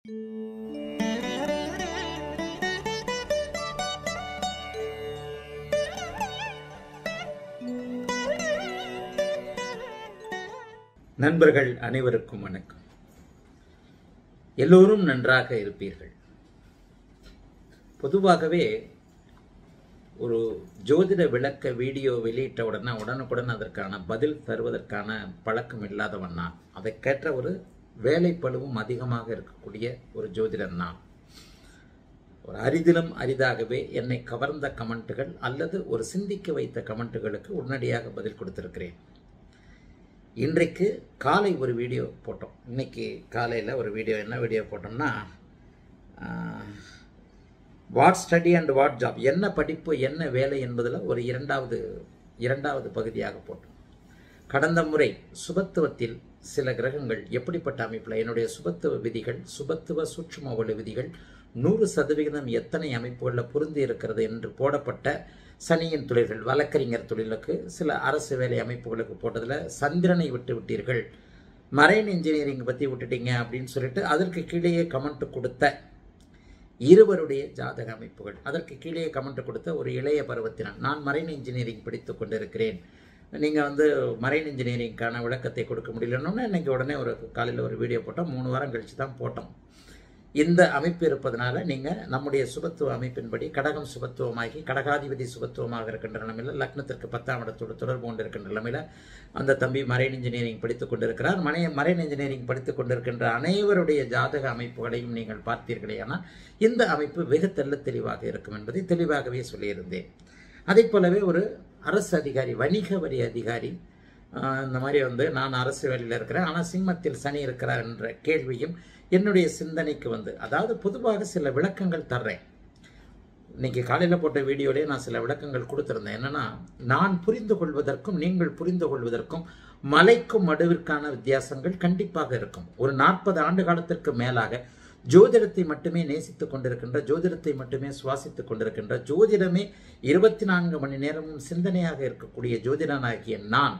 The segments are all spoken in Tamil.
நண்பர்கள் அனைவருக்கும் வணக்கம் எல்லோரும் நன்றாக இருப்பீர்கள் பொதுவாகவே ஒரு ஜோதிட விளக்க வீடியோ வெளியிட்ட உடனே உடனுக்குடன் அதற்கான பதில் தருவதற்கான பழக்கம் இல்லாதவன் நான் அதை கேட்ட ஒரு வேலைப்பளுவும் அதிகமாக இருக்கக்கூடிய ஒரு ஜோதிடன் நான் ஒரு அரிதிலும் அரிதாகவே என்னை கவர்ந்த கமெண்ட்டுகள் அல்லது ஒரு சிந்திக்க வைத்த கமெண்ட்டுகளுக்கு உடனடியாக பதில் கொடுத்திருக்கிறேன் இன்றைக்கு காலை ஒரு வீடியோ போட்டோம் இன்னைக்கு காலையில் ஒரு வீடியோ என்ன வீடியோ போட்டோம்னா what study and what job என்ன படிப்பு என்ன வேலை என்பதில் ஒரு இரண்டாவது இரண்டாவது பகுதியாக போட்டோம் கடந்த முறை சுபத்துவத்தில் சில கிரகங்கள் எப்படிப்பட்ட அமைப்பில் என்னுடைய சுபத்துவ விதிகள் சுபத்துவ சூட்சும ஒளி விதிகள் நூறு சதவிகிதம் எத்தனை அமைப்புகளில் பொருந்தி இருக்கிறது என்று போடப்பட்ட சனியின் தொழில்கள் வழக்கறிஞர் தொழிலுக்கு சில அரசு வேலை அமைப்புகளுக்கு போட்டதில் சந்திரனை விட்டு விட்டீர்கள் மரைன் இன்ஜினியரிங் பற்றி விட்டுட்டீங்க அப்படின்னு சொல்லிட்டு அதற்கு கீழேயே கமெண்ட் கொடுத்த இருவருடைய ஜாதக அமைப்புகள் அதற்கு கீழே கமெண்ட் கொடுத்த ஒரு இளைய பருவத்தினர் நான் மரைன் இன்ஜினியரிங் படித்து கொண்டிருக்கிறேன் நீங்கள் வந்து மரைன் இன்ஜினியரிங்க்கான விளக்கத்தை கொடுக்க முடியலன்னு இன்னைக்கு உடனே ஒரு காலையில் ஒரு வீடியோ போட்டோம் மூணு வாரம் கழித்து தான் போட்டோம் இந்த அமைப்பு இருப்பதனால நீங்கள் நம்முடைய சுபத்துவ அமைப்பின்படி கடகம் சுபத்துவமாகி கடகாதிபதி சுபத்துவமாக இருக்கின்ற நிலைமையில் லக்னத்திற்கு பத்தாம் இடத்தோடு தொடர்பு கொண்டு இருக்கின்ற நிலைமையில் அந்த தம்பி மரைன் இன்ஜினியரிங் படித்துக் கொண்டிருக்கிறார் மனை மரைன் இன்ஜினியரிங் படித்துக் கொண்டிருக்கின்ற அனைவருடைய ஜாதக அமைப்புகளையும் நீங்கள் பார்த்தீர்களே ஆனால் இந்த அமைப்பு வெகு தெல்ல தெளிவாக இருக்கும் என்பதை தெளிவாகவே சொல்லியிருந்தேன் அதே போலவே ஒரு அரசு அதிகாரி வணிக வரி அதிகாரி இந்த மாதிரி வந்து நான் அரசு வேலையில் இருக்கிறேன் ஆனால் சிம்மத்தில் சனி இருக்கிறார் என்ற கேள்வியும் என்னுடைய சிந்தனைக்கு வந்து அதாவது பொதுவாக சில விளக்கங்கள் தர்றேன் இன்னைக்கு காலையில் போட்ட வீடியோலேயே நான் சில விளக்கங்கள் கொடுத்துருந்தேன் என்னன்னா நான் புரிந்து கொள்வதற்கும் நீங்கள் புரிந்து கொள்வதற்கும் மலைக்கும் மடுவிற்கான வித்தியாசங்கள் கண்டிப்பாக இருக்கும் ஒரு நாற்பது ஆண்டு காலத்திற்கு மேலாக ஜோதிடத்தை மட்டுமே நேசித்துக் கொண்டிருக்கின்ற ஜோதிடத்தை மட்டுமே சுவாசித்துக் கொண்டிருக்கின்ற ஜோதிடமே இருபத்தி நான்கு மணி நேரமும் சிந்தனையாக இருக்கக்கூடிய ஜோதிடனாகிய நான்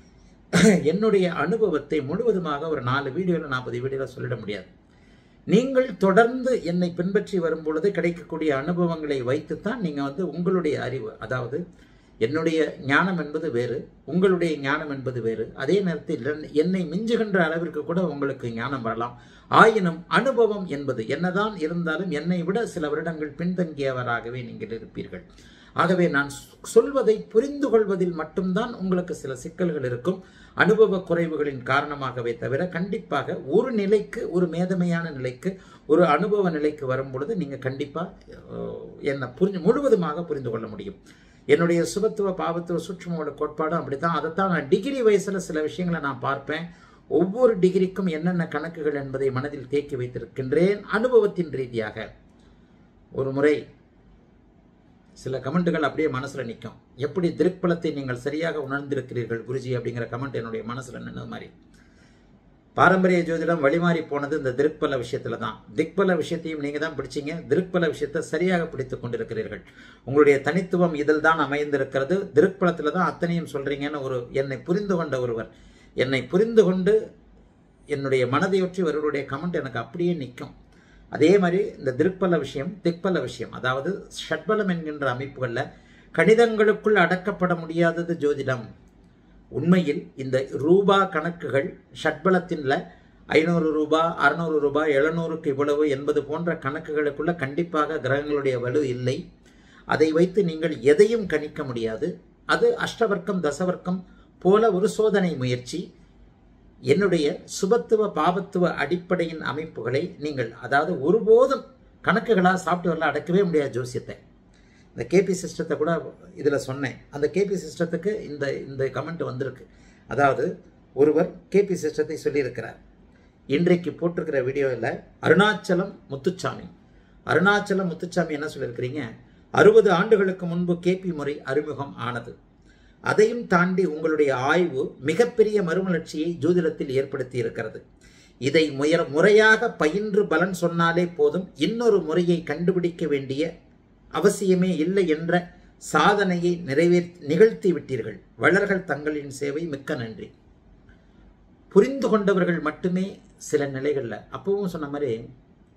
என்னுடைய அனுபவத்தை முழுவதுமாக ஒரு நாலு வீடியோவில் நாற்பது வீடியோவில் சொல்லிட முடியாது நீங்கள் தொடர்ந்து என்னை பின்பற்றி வரும் பொழுது கிடைக்கக்கூடிய அனுபவங்களை வைத்துத்தான் நீங்கள் வந்து உங்களுடைய அறிவு அதாவது என்னுடைய ஞானம் என்பது வேறு உங்களுடைய ஞானம் என்பது வேறு அதே நேரத்தில் என்னை மிஞ்சுகின்ற அளவிற்கு கூட உங்களுக்கு ஞானம் வரலாம் ஆயினும் அனுபவம் என்பது என்னதான் இருந்தாலும் என்னை விட சில வருடங்கள் பின்தங்கியவராகவே நீங்கள் இருப்பீர்கள் ஆகவே நான் சொல்வதை புரிந்து கொள்வதில் மட்டும்தான் உங்களுக்கு சில சிக்கல்கள் இருக்கும் அனுபவ குறைவுகளின் காரணமாகவே தவிர கண்டிப்பாக ஒரு நிலைக்கு ஒரு மேதமையான நிலைக்கு ஒரு அனுபவ நிலைக்கு வரும் பொழுது நீங்கள் கண்டிப்பாக என்னை புரிஞ்சு முழுவதுமாக புரிந்து கொள்ள முடியும் என்னுடைய சுபத்துவ பாவத்துவ சுற்றுமோட கோட்பாடும் அப்படித்தான் அதைத்தான் நான் டிகிரி வயசில் சில விஷயங்களை நான் பார்ப்பேன் ஒவ்வொரு டிகிரிக்கும் என்னென்ன கணக்குகள் என்பதை மனதில் தேக்கி வைத்திருக்கின்றேன் அனுபவத்தின் ரீதியாக ஒரு முறை சில கமெண்ட்டுகள் அப்படியே மனசில் நிற்கும் எப்படி திருப்பலத்தை நீங்கள் சரியாக உணர்ந்திருக்கிறீர்கள் குருஜி அப்படிங்கிற கமெண்ட் என்னுடைய மனசில் நின்னது மாதிரி பாரம்பரிய ஜோதிடம் வழிமாறி போனது இந்த திருப்பல விஷயத்துல தான் திக்பல விஷயத்தையும் நீங்க தான் பிடிச்சீங்க திருப்பல விஷயத்தை சரியாக பிடித்துக் கொண்டிருக்கிறீர்கள் உங்களுடைய தனித்துவம் இதில் தான் அமைந்திருக்கிறது திருப்பலத்தில் தான் அத்தனையும் சொல்றீங்கன்னு ஒரு என்னை புரிந்து கொண்ட ஒருவர் என்னை புரிந்து கொண்டு என்னுடைய மனதையொற்றி ஒருவருடைய கமெண்ட் எனக்கு அப்படியே நிற்கும் அதே மாதிரி இந்த திருப்பல விஷயம் திக்பல விஷயம் அதாவது ஷட்பலம் என்கின்ற அமைப்புகளில் கணிதங்களுக்குள் அடக்கப்பட முடியாதது ஜோதிடம் உண்மையில் இந்த ரூபா கணக்குகள் ஷட்பலத்தின்ல ஐநூறு ரூபா அறுநூறு ரூபாய் எழுநூறுக்கு இவ்வளவு என்பது போன்ற கணக்குகளுக்குள்ள கண்டிப்பாக கிரகங்களுடைய வலு இல்லை அதை வைத்து நீங்கள் எதையும் கணிக்க முடியாது அது அஷ்டவர்க்கம் தசவர்க்கம் போல ஒரு சோதனை முயற்சி என்னுடைய சுபத்துவ பாவத்துவ அடிப்படையின் அமைப்புகளை நீங்கள் அதாவது ஒருபோதும் கணக்குகளாக சாஃப்ட்வேரில் அடக்கவே முடியாது ஜோசியத்தை இந்த கேபி சிஸ்டத்தை கூட இதில் சொன்னேன் அந்த கேபி சிஸ்டத்துக்கு இந்த இந்த கமெண்ட் வந்திருக்கு அதாவது ஒருவர் கேபி சிஸ்டத்தை சொல்லியிருக்கிறார் இன்றைக்கு போட்டிருக்கிற வீடியோவில் அருணாச்சலம் முத்துச்சாமி அருணாச்சலம் முத்துச்சாமி என்ன சொல்லியிருக்கிறீங்க அறுபது ஆண்டுகளுக்கு முன்பு கேபி முறை அறிமுகம் ஆனது அதையும் தாண்டி உங்களுடைய ஆய்வு மிகப்பெரிய மறுமலர்ச்சியை ஜோதிடத்தில் ஏற்படுத்தி இருக்கிறது இதை முயற முறையாக பயின்று பலன் சொன்னாலே போதும் இன்னொரு முறையை கண்டுபிடிக்க வேண்டிய அவசியமே இல்லை என்ற சாதனையை நிறைவேற் நிகழ்த்தி விட்டீர்கள் வளர்கள் தங்களின் சேவை மிக்க நன்றி புரிந்து கொண்டவர்கள் மட்டுமே சில நிலைகளில் அப்பவும் சொன்ன மாதிரி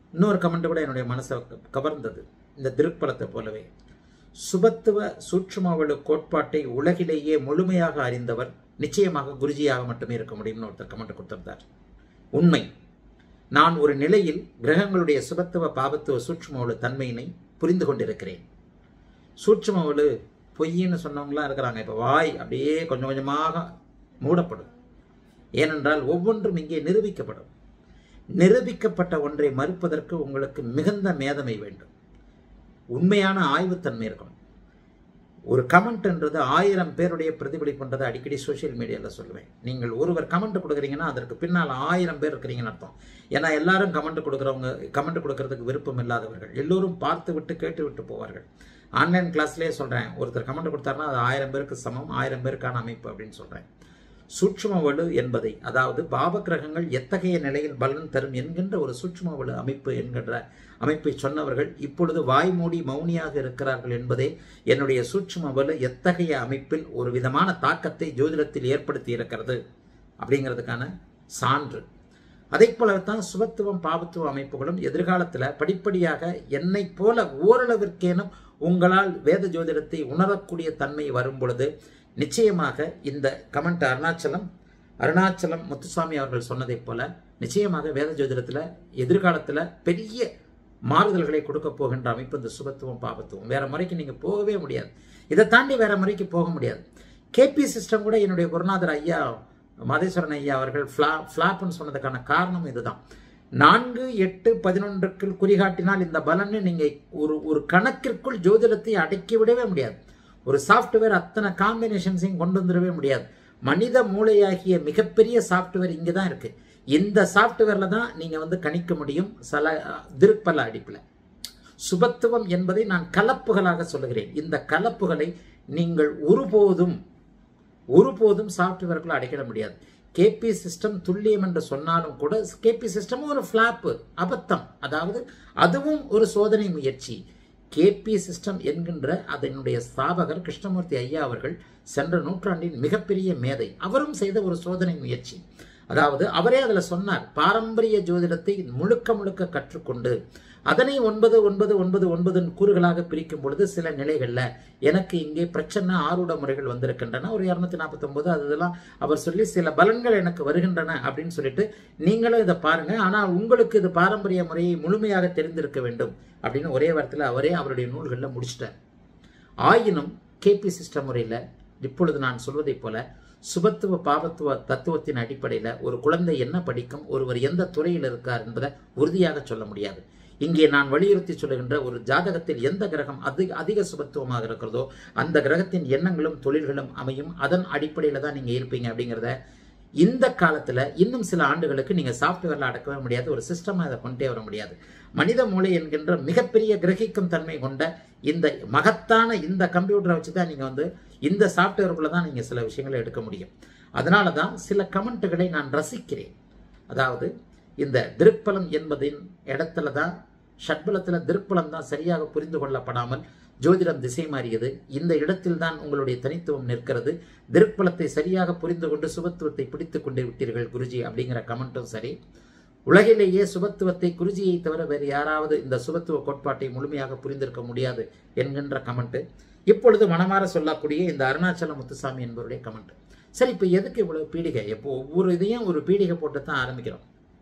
இன்னொரு கமெண்ட் கூட என்னுடைய மனசை கவர்ந்தது இந்த திருப்பலத்தை போலவே சுபத்துவ சூட்சுமவளு கோட்பாட்டை உலகிலேயே முழுமையாக அறிந்தவர் நிச்சயமாக குருஜியாக மட்டுமே இருக்க முடியும்னு ஒருத்தர் கமெண்ட் கொடுத்திருந்தார் உண்மை நான் ஒரு நிலையில் கிரகங்களுடைய சுபத்துவ பாபத்துவ சூட்சுமவளு தன்மையினை புரிந்து கொண்டிருக்கிறேன் சூட்சுமவளு பொய்ன்னு சொன்னவங்களாம் இருக்கிறாங்க இப்போ வாய் அப்படியே கொஞ்சம் கொஞ்சமாக மூடப்படும் ஏனென்றால் ஒவ்வொன்றும் இங்கே நிரூபிக்கப்படும் நிரூபிக்கப்பட்ட ஒன்றை மறுப்பதற்கு உங்களுக்கு மிகுந்த மேதமை வேண்டும் உண்மையான ஆய்வுத்தன்மை இருக்கணும் ஒரு கமெண்ட்ன்றது ஆயிரம் பேருடைய பிரதிபலிப்புன்றதை அடிக்கடி சோஷியல் மீடியாவில் சொல்லுவேன் நீங்கள் ஒருவர் கமெண்ட் கொடுக்குறீங்கன்னா அதற்கு பின்னால் ஆயிரம் பேர் இருக்கிறீங்கன்னு அர்த்தம் ஏன்னா எல்லாரும் கமெண்ட் கொடுக்குறவங்க கமெண்ட் கொடுக்கறதுக்கு விருப்பம் இல்லாதவர்கள் எல்லோரும் பார்த்து விட்டு கேட்டு விட்டு போவார்கள் ஆன்லைன் கிளாஸ்லேயே சொல்கிறேன் ஒருத்தர் கமெண்ட் கொடுத்தாருன்னா அது ஆயிரம் பேருக்கு சமம் ஆயிரம் பேருக்கான அமைப்பு அப்படின்னு சொல்கிறேன் சூட்சும வலு என்பதை அதாவது பாப கிரகங்கள் எத்தகைய நிலையில் பலன் தரும் என்கின்ற ஒரு சூட்சும வலு அமைப்பு என்கின்ற அமைப்பை சொன்னவர்கள் இப்பொழுது வாய்மூடி மௌனியாக இருக்கிறார்கள் என்பதே என்னுடைய சூட்சும வலு எத்தகைய அமைப்பில் ஒரு விதமான தாக்கத்தை ஜோதிடத்தில் ஏற்படுத்தி இருக்கிறது அப்படிங்கிறதுக்கான சான்று அதை போலத்தான் சுபத்துவம் பாபத்துவ அமைப்புகளும் எதிர்காலத்தில் படிப்படியாக என்னை போல ஓரளவிற்கேனும் உங்களால் வேத ஜோதிடத்தை உணரக்கூடிய தன்மை வரும் பொழுது நிச்சயமாக இந்த கமெண்ட் அருணாச்சலம் அருணாச்சலம் முத்துசாமி அவர்கள் சொன்னதைப் போல நிச்சயமாக வேத ஜோதிடத்தில் எதிர்காலத்தில் பெரிய மாறுதல்களை கொடுக்க போகின்ற அமைப்பு இந்த சுபத்துவம் பாபத்துவம் வேற முறைக்கு நீங்கள் போகவே முடியாது இதை தாண்டி வேற முறைக்கு போக முடியாது கேபி சிஸ்டம் கூட என்னுடைய குருநாதர் ஐயா மதேஸ்வரன் ஐயா அவர்கள் ஃப்ளா ஃப்ளாப்னு சொன்னதுக்கான காரணம் இதுதான் நான்கு எட்டு பதினொன்றுக்குள் குறிகாட்டினால் இந்த பலன்னு நீங்கள் ஒரு ஒரு கணக்கிற்குள் ஜோதிடத்தை அடக்கி விடவே முடியாது ஒரு சாஃப்ட்வேர் அத்தனை காம்பினேஷன்ஸையும் கொண்டு வந்துடவே முடியாது மனித மூளையாகிய மிகப்பெரிய சாஃப்ட்வேர் இங்கே தான் இருக்கு இந்த சாஃப்ட்வேரில் தான் நீங்கள் வந்து கணிக்க முடியும் சல திருப்பல அடிப்பில் சுபத்துவம் என்பதை நான் கலப்புகளாக சொல்லுகிறேன் இந்த கலப்புகளை நீங்கள் ஒருபோதும் ஒருபோதும் சாஃப்ட்வேருக்குள்ள அடைக்கிட முடியாது கேபி சிஸ்டம் துல்லியம் என்று சொன்னாலும் கூட கேபி சிஸ்டமும் ஒரு ஃபிளாப்பு அபத்தம் அதாவது அதுவும் ஒரு சோதனை முயற்சி கேபி சிஸ்டம் என்கின்ற அதனுடைய ஸ்தாபகர் கிருஷ்ணமூர்த்தி ஐயா அவர்கள் சென்ற நூற்றாண்டின் மிகப்பெரிய மேதை அவரும் செய்த ஒரு சோதனை முயற்சி அதாவது அவரே அதில் சொன்னார் பாரம்பரிய ஜோதிடத்தை முழுக்க முழுக்க கற்றுக்கொண்டு அதனை ஒன்பது ஒன்பது ஒன்பது ஒன்பது கூறுகளாக பிரிக்கும் பொழுது சில நிலைகளில் எனக்கு இங்கே பிரச்சனை ஆரூட முறைகள் வந்திருக்கின்றன ஒரு இரநூத்தி நாற்பத்தொம்போது அது இதெல்லாம் அவர் சொல்லி சில பலன்கள் எனக்கு வருகின்றன அப்படின்னு சொல்லிட்டு நீங்களும் இதை பாருங்க ஆனால் உங்களுக்கு இது பாரம்பரிய முறையை முழுமையாக தெரிந்திருக்க வேண்டும் அப்படின்னு ஒரே வாரத்தில் அவரே அவருடைய நூல்களில் முடிச்சிட்டார் ஆயினும் கேபி சிஸ்டம் முறையில் இப்பொழுது நான் சொல்வதைப் போல சுபத்துவ பாவத்துவ தத்துவத்தின் அடிப்படையில் ஒரு குழந்தை என்ன படிக்கும் ஒருவர் எந்த துறையில் இருக்கார் என்பதை உறுதியாக சொல்ல முடியாது இங்கே நான் வலியுறுத்தி சொல்லுகின்ற ஒரு ஜாதகத்தில் எந்த கிரகம் அதிக அதிக சுபத்துவமாக இருக்கிறதோ அந்த கிரகத்தின் எண்ணங்களும் தொழில்களும் அமையும் அதன் அடிப்படையில் தான் நீங்கள் இருப்பீங்க அப்படிங்கிறத இந்த காலத்தில் இன்னும் சில ஆண்டுகளுக்கு நீங்கள் சாஃப்ட்வேரில் அடக்கவே முடியாது ஒரு சிஸ்டமாக அதை கொண்டே வர முடியாது மனித மூளை என்கின்ற மிகப்பெரிய கிரகிக்கும் தன்மை கொண்ட இந்த மகத்தான இந்த கம்ப்யூட்டரை வச்சு தான் நீங்கள் வந்து இந்த சாஃப்ட்வேருக்குள்ளே தான் நீங்கள் சில விஷயங்களை எடுக்க முடியும் அதனால தான் சில கமெண்ட்டுகளை நான் ரசிக்கிறேன் அதாவது இந்த திருப்பலம் என்பதின் இடத்துல தான் ஷட்பலத்தில் திருப்பலம் தான் சரியாக புரிந்து கொள்ளப்படாமல் ஜோதிடம் திசை மாறியது இந்த இடத்தில் தான் உங்களுடைய தனித்துவம் நிற்கிறது திருப்பலத்தை சரியாக புரிந்து கொண்டு சுபத்துவத்தை பிடித்து கொண்டு விட்டீர்கள் குருஜி அப்படிங்கிற கமெண்ட்டும் சரி உலகிலேயே சுபத்துவத்தை குருஜியை தவிர வேறு யாராவது இந்த சுபத்துவ கோட்பாட்டை முழுமையாக புரிந்திருக்க முடியாது என்கின்ற கமெண்ட் இப்பொழுது மனமாற சொல்லக்கூடிய இந்த அருணாச்சல முத்துசாமி என்பவருடைய கமெண்ட் சரி இப்போ எதுக்கு இவ்வளவு பீடிகை எப்போ ஒவ்வொரு இதையும் ஒரு பீடிகை போட்டு தான் ஆரம்பிக்கிறோம்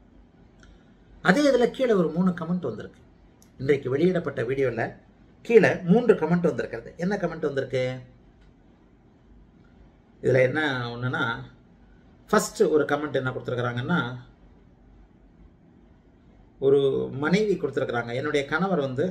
அதே இதில் கீழே ஒரு மூணு கமெண்ட் வந்திருக்கு இன்றைக்கு வெளியிடப்பட்ட வீடியோவில் கீழே மூன்று கமெண்ட் வந்திருக்கிறது என்ன கமெண்ட் வந்திருக்கு இதில் என்ன ஒன்றுனா ஃபர்ஸ்ட் ஒரு கமெண்ட் என்ன கொடுத்துருக்குறாங்கன்னா ஒரு மனைவி கொடுத்துருக்குறாங்க என்னுடைய கணவர் வந்து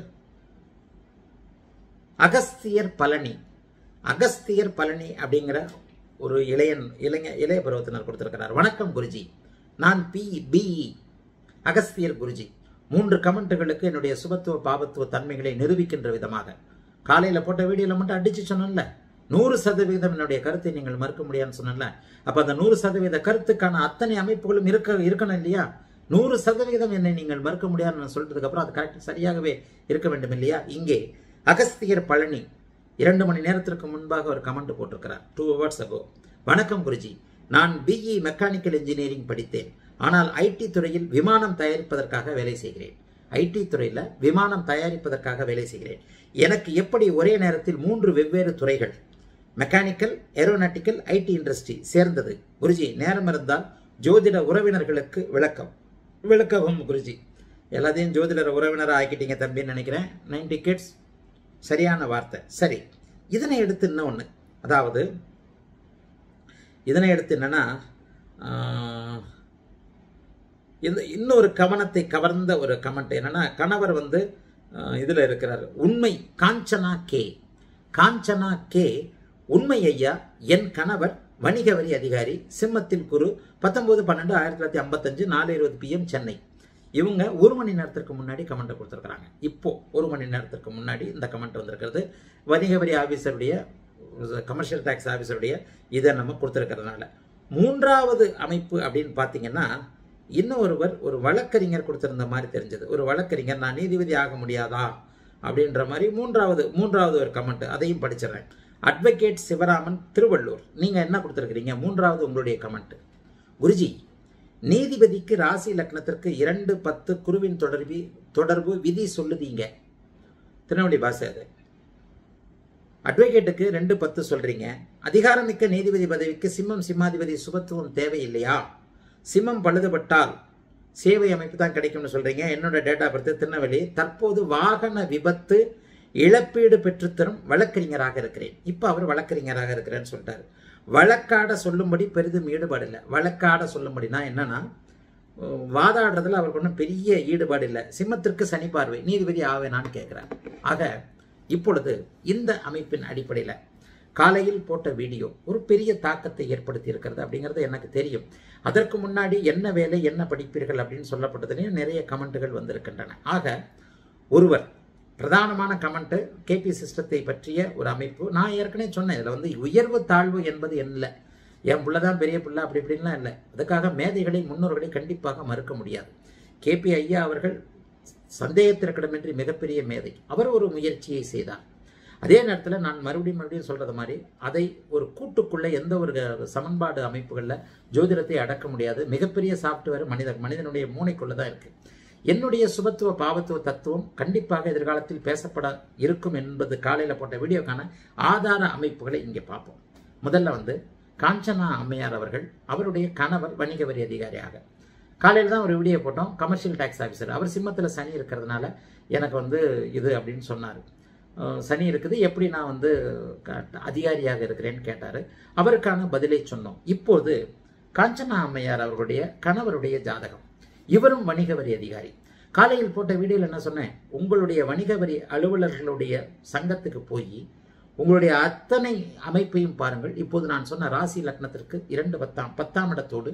அகஸ்தியர் பழனி அகஸ்தியர் பழனி அப்படிங்கிற ஒரு இளையன் இளைஞ இளைய பருவத்தினர் கொடுத்துருக்கிறார் வணக்கம் குருஜி நான் பி பிஇ அகஸ்தியர் குருஜி மூன்று கமெண்ட்டுகளுக்கு என்னுடைய சுபத்துவ பாபத்துவ தன்மைகளை நிரூபிக்கின்ற விதமாக காலையில் போட்ட வீடியோவில் மட்டும் அடிச்சு சொன்னேன்ல நூறு சதவீதம் என்னுடைய கருத்தை நீங்கள் மறுக்க முடியாதுன்னு சொன்னேன்ல அப்போ அந்த நூறு சதவீத கருத்துக்கான அத்தனை அமைப்புகளும் இருக்க இருக்கணும் இல்லையா நூறு சதவீதம் என்னை நீங்கள் மறுக்க முடியாதுன்னு நான் சொல்லிட்டதுக்கு அப்புறம் அது கரெக்ட் சரியாகவே இருக்க வேண்டும் இல்லையா இங்கே அகஸ்தியர் பழனி இரண்டு மணி நேரத்திற்கு முன்பாக ஒரு கமெண்ட் போட்டிருக்கிறார் டூ ஹவர்ஸ் அகோ வணக்கம் குருஜி நான் பிஇ மெக்கானிக்கல் இன்ஜினியரிங் படித்தேன் ஆனால் ஐடி துறையில் விமானம் தயாரிப்பதற்காக வேலை செய்கிறேன் ஐடி துறையில் விமானம் தயாரிப்பதற்காக வேலை செய்கிறேன் எனக்கு எப்படி ஒரே நேரத்தில் மூன்று வெவ்வேறு துறைகள் மெக்கானிக்கல் ஏரோநாட்டிக்கல் ஐடி இண்டஸ்ட்ரி சேர்ந்தது குருஜி நேரம் இருந்தால் ஜோதிட உறவினர்களுக்கு விளக்கம் விளக்கவும் குருஜி எல்லாத்தையும் ஜோதிடர் உறவினராக ஆக்கிட்டீங்க தம்பின்னு நினைக்கிறேன் நைன்டி கிட்ஸ் சரியான வார்த்தை சரி இதனை எடுத்து இன்னொன்று அதாவது இதனை எடுத்து என்னன்னா ஆஹ், இந்த இன்னொரு கவனத்தை கவர்ந்த ஒரு கமெண்ட் என்னன்னா கணவர் வந்து ஆஹ், இதுல இருக்கிறார் உண்மை காஞ்சனா கே காஞ்சனா கே உண்மை ஐயா என் கணவர் வணிக வரி அதிகாரி சிம்மத்தில் குரு பத்தொன்பது பன்னெண்டு ஆயிரத்தி தொள்ளாயிரத்தி ஐம்பத்தஞ்சு நாலு இருபது பிஎம் சென்னை இவங்க ஒரு மணி நேரத்திற்கு முன்னாடி கமெண்ட்டை கொடுத்துருக்குறாங்க இப்போ ஒரு மணி நேரத்திற்கு முன்னாடி இந்த கமெண்ட் வந்திருக்கிறது வணிக வரி ஆஃபீஸருடைய கமர்ஷியல் டேக்ஸ் ஆஃபீஸருடைய இதை நம்ம கொடுத்துருக்கிறதுனால மூன்றாவது அமைப்பு அப்படின்னு பார்த்தீங்கன்னா இன்னும் ஒருவர் ஒரு வழக்கறிஞர் கொடுத்திருந்த மாதிரி தெரிஞ்சது ஒரு வழக்கறிஞர் நான் நீதிபதி ஆக முடியாதா அப்படின்ற மாதிரி மூன்றாவது மூன்றாவது ஒரு கமெண்ட் அதையும் படிச்சிடுறேன் அட்வொகேட் சிவராமன் திருவள்ளூர் நீங்க என்ன கொடுத்துருக்கிறீங்க மூன்றாவது உங்களுடைய கமெண்ட் குருஜி நீதிபதிக்கு ராசி லக்னத்திற்கு இரண்டு பத்து குருவின் தொடர்பி தொடர்பு விதி சொல்லுதீங்க திருநெல்வேலி பாஷை அது அட்வொகேட்டுக்கு ரெண்டு பத்து சொல்றீங்க அதிகாரமிக்க நீதிபதி பதவிக்கு சிம்மம் சிம்மாதிபதி சுபத்துவம் தேவையில்லையா சிம்மம் பழுதுபட்டால் சேவை அமைப்பு தான் கிடைக்கும்னு சொல்றீங்க என்னோட டேட்டா பர்த் திருநெல்வேலி தற்போது வாகன விபத்து இழப்பீடு பெற்றுத்தரும் வழக்கறிஞராக இருக்கிறேன் இப்போ அவர் வழக்கறிஞராக இருக்கிறேன்னு சொல்லிட்டாரு வழக்காட சொல்லும்படி பெரிதும் ஈடுபாடு இல்லை வழக்காட சொல்லும்படினா என்னன்னா அஹ், வாதாடுறதுல அவருக்கு ஒன்றும் பெரிய ஈடுபாடு இல்லை சிம்மத்திற்கு சனி பார்வை நீதிபதி ஆவேனான்னு கேட்குறார் ஆக இப்பொழுது இந்த அமைப்பின் அடிப்படையில் காலையில் போட்ட வீடியோ ஒரு பெரிய தாக்கத்தை ஏற்படுத்தி இருக்கிறது அப்படிங்கிறது எனக்கு தெரியும் அதற்கு முன்னாடி என்ன வேலை என்ன படிப்பீர்கள் அப்படின்னு சொல்லப்பட்டதுலேயும் நிறைய கமெண்ட்டுகள் வந்திருக்கின்றன ஆக ஒருவர் பிரதானமான கமெண்ட்டு கேபி சிஸ்டத்தை பற்றிய ஒரு அமைப்பு நான் ஏற்கனவே சொன்னேன் இதில் வந்து உயர்வு தாழ்வு என்பது இல்லை என் புள்ள தான் பெரிய புள்ள அப்படி இப்படின்லாம் இல்லை அதுக்காக மேதைகளை முன்னோர்களை கண்டிப்பாக மறுக்க முடியாது கேபி ஐயா அவர்கள் சந்தேகத்திற்கிடமின்றி மிகப்பெரிய மேதை அவர் ஒரு முயற்சியை செய்தார் அதே நேரத்தில் நான் மறுபடியும் மறுபடியும் சொல்றது மாதிரி அதை ஒரு கூட்டுக்குள்ள எந்த ஒரு சமன்பாடு அமைப்புகளில் ஜோதிடத்தை அடக்க முடியாது மிகப்பெரிய சாஃப்ட்வேர் மனித மனிதனுடைய மூளைக்குள்ள தான் இருக்கு என்னுடைய சுபத்துவ பாவத்துவ தத்துவம் கண்டிப்பாக எதிர்காலத்தில் பேசப்பட இருக்கும் என்பது காலையில் போட்ட வீடியோக்கான ஆதார அமைப்புகளை இங்கே பார்ப்போம் முதல்ல வந்து காஞ்சனா அம்மையார் அவர்கள் அவருடைய கணவர் வணிக வரி அதிகாரியாக காலையில் தான் ஒரு வீடியோ போட்டோம் கமர்ஷியல் டேக்ஸ் ஆஃபீஸர் அவர் சிம்மத்தில் சனி இருக்கிறதுனால எனக்கு வந்து இது அப்படின்னு சொன்னார் அஹ் சனி இருக்குது எப்படி நான் வந்து க- அதிகாரியாக இருக்கிறேன்னு கேட்டார் அவருக்கான பதிலை சொன்னோம் இப்போது காஞ்சனா அம்மையார் அவர்களுடைய கணவருடைய ஜாதகம் இவரும் வணிக வரி அதிகாரி காலையில் போட்ட வீடியோவில் என்ன சொன்னேன் உங்களுடைய வணிக வரி அலுவலர்களுடைய சங்கத்துக்கு போய் உங்களுடைய அத்தனை அமைப்பையும் பாருங்கள் இப்போது நான் சொன்ன ராசி லக்னத்திற்கு இரண்டு பத்தாம் பத்தாம் இடத்தோடு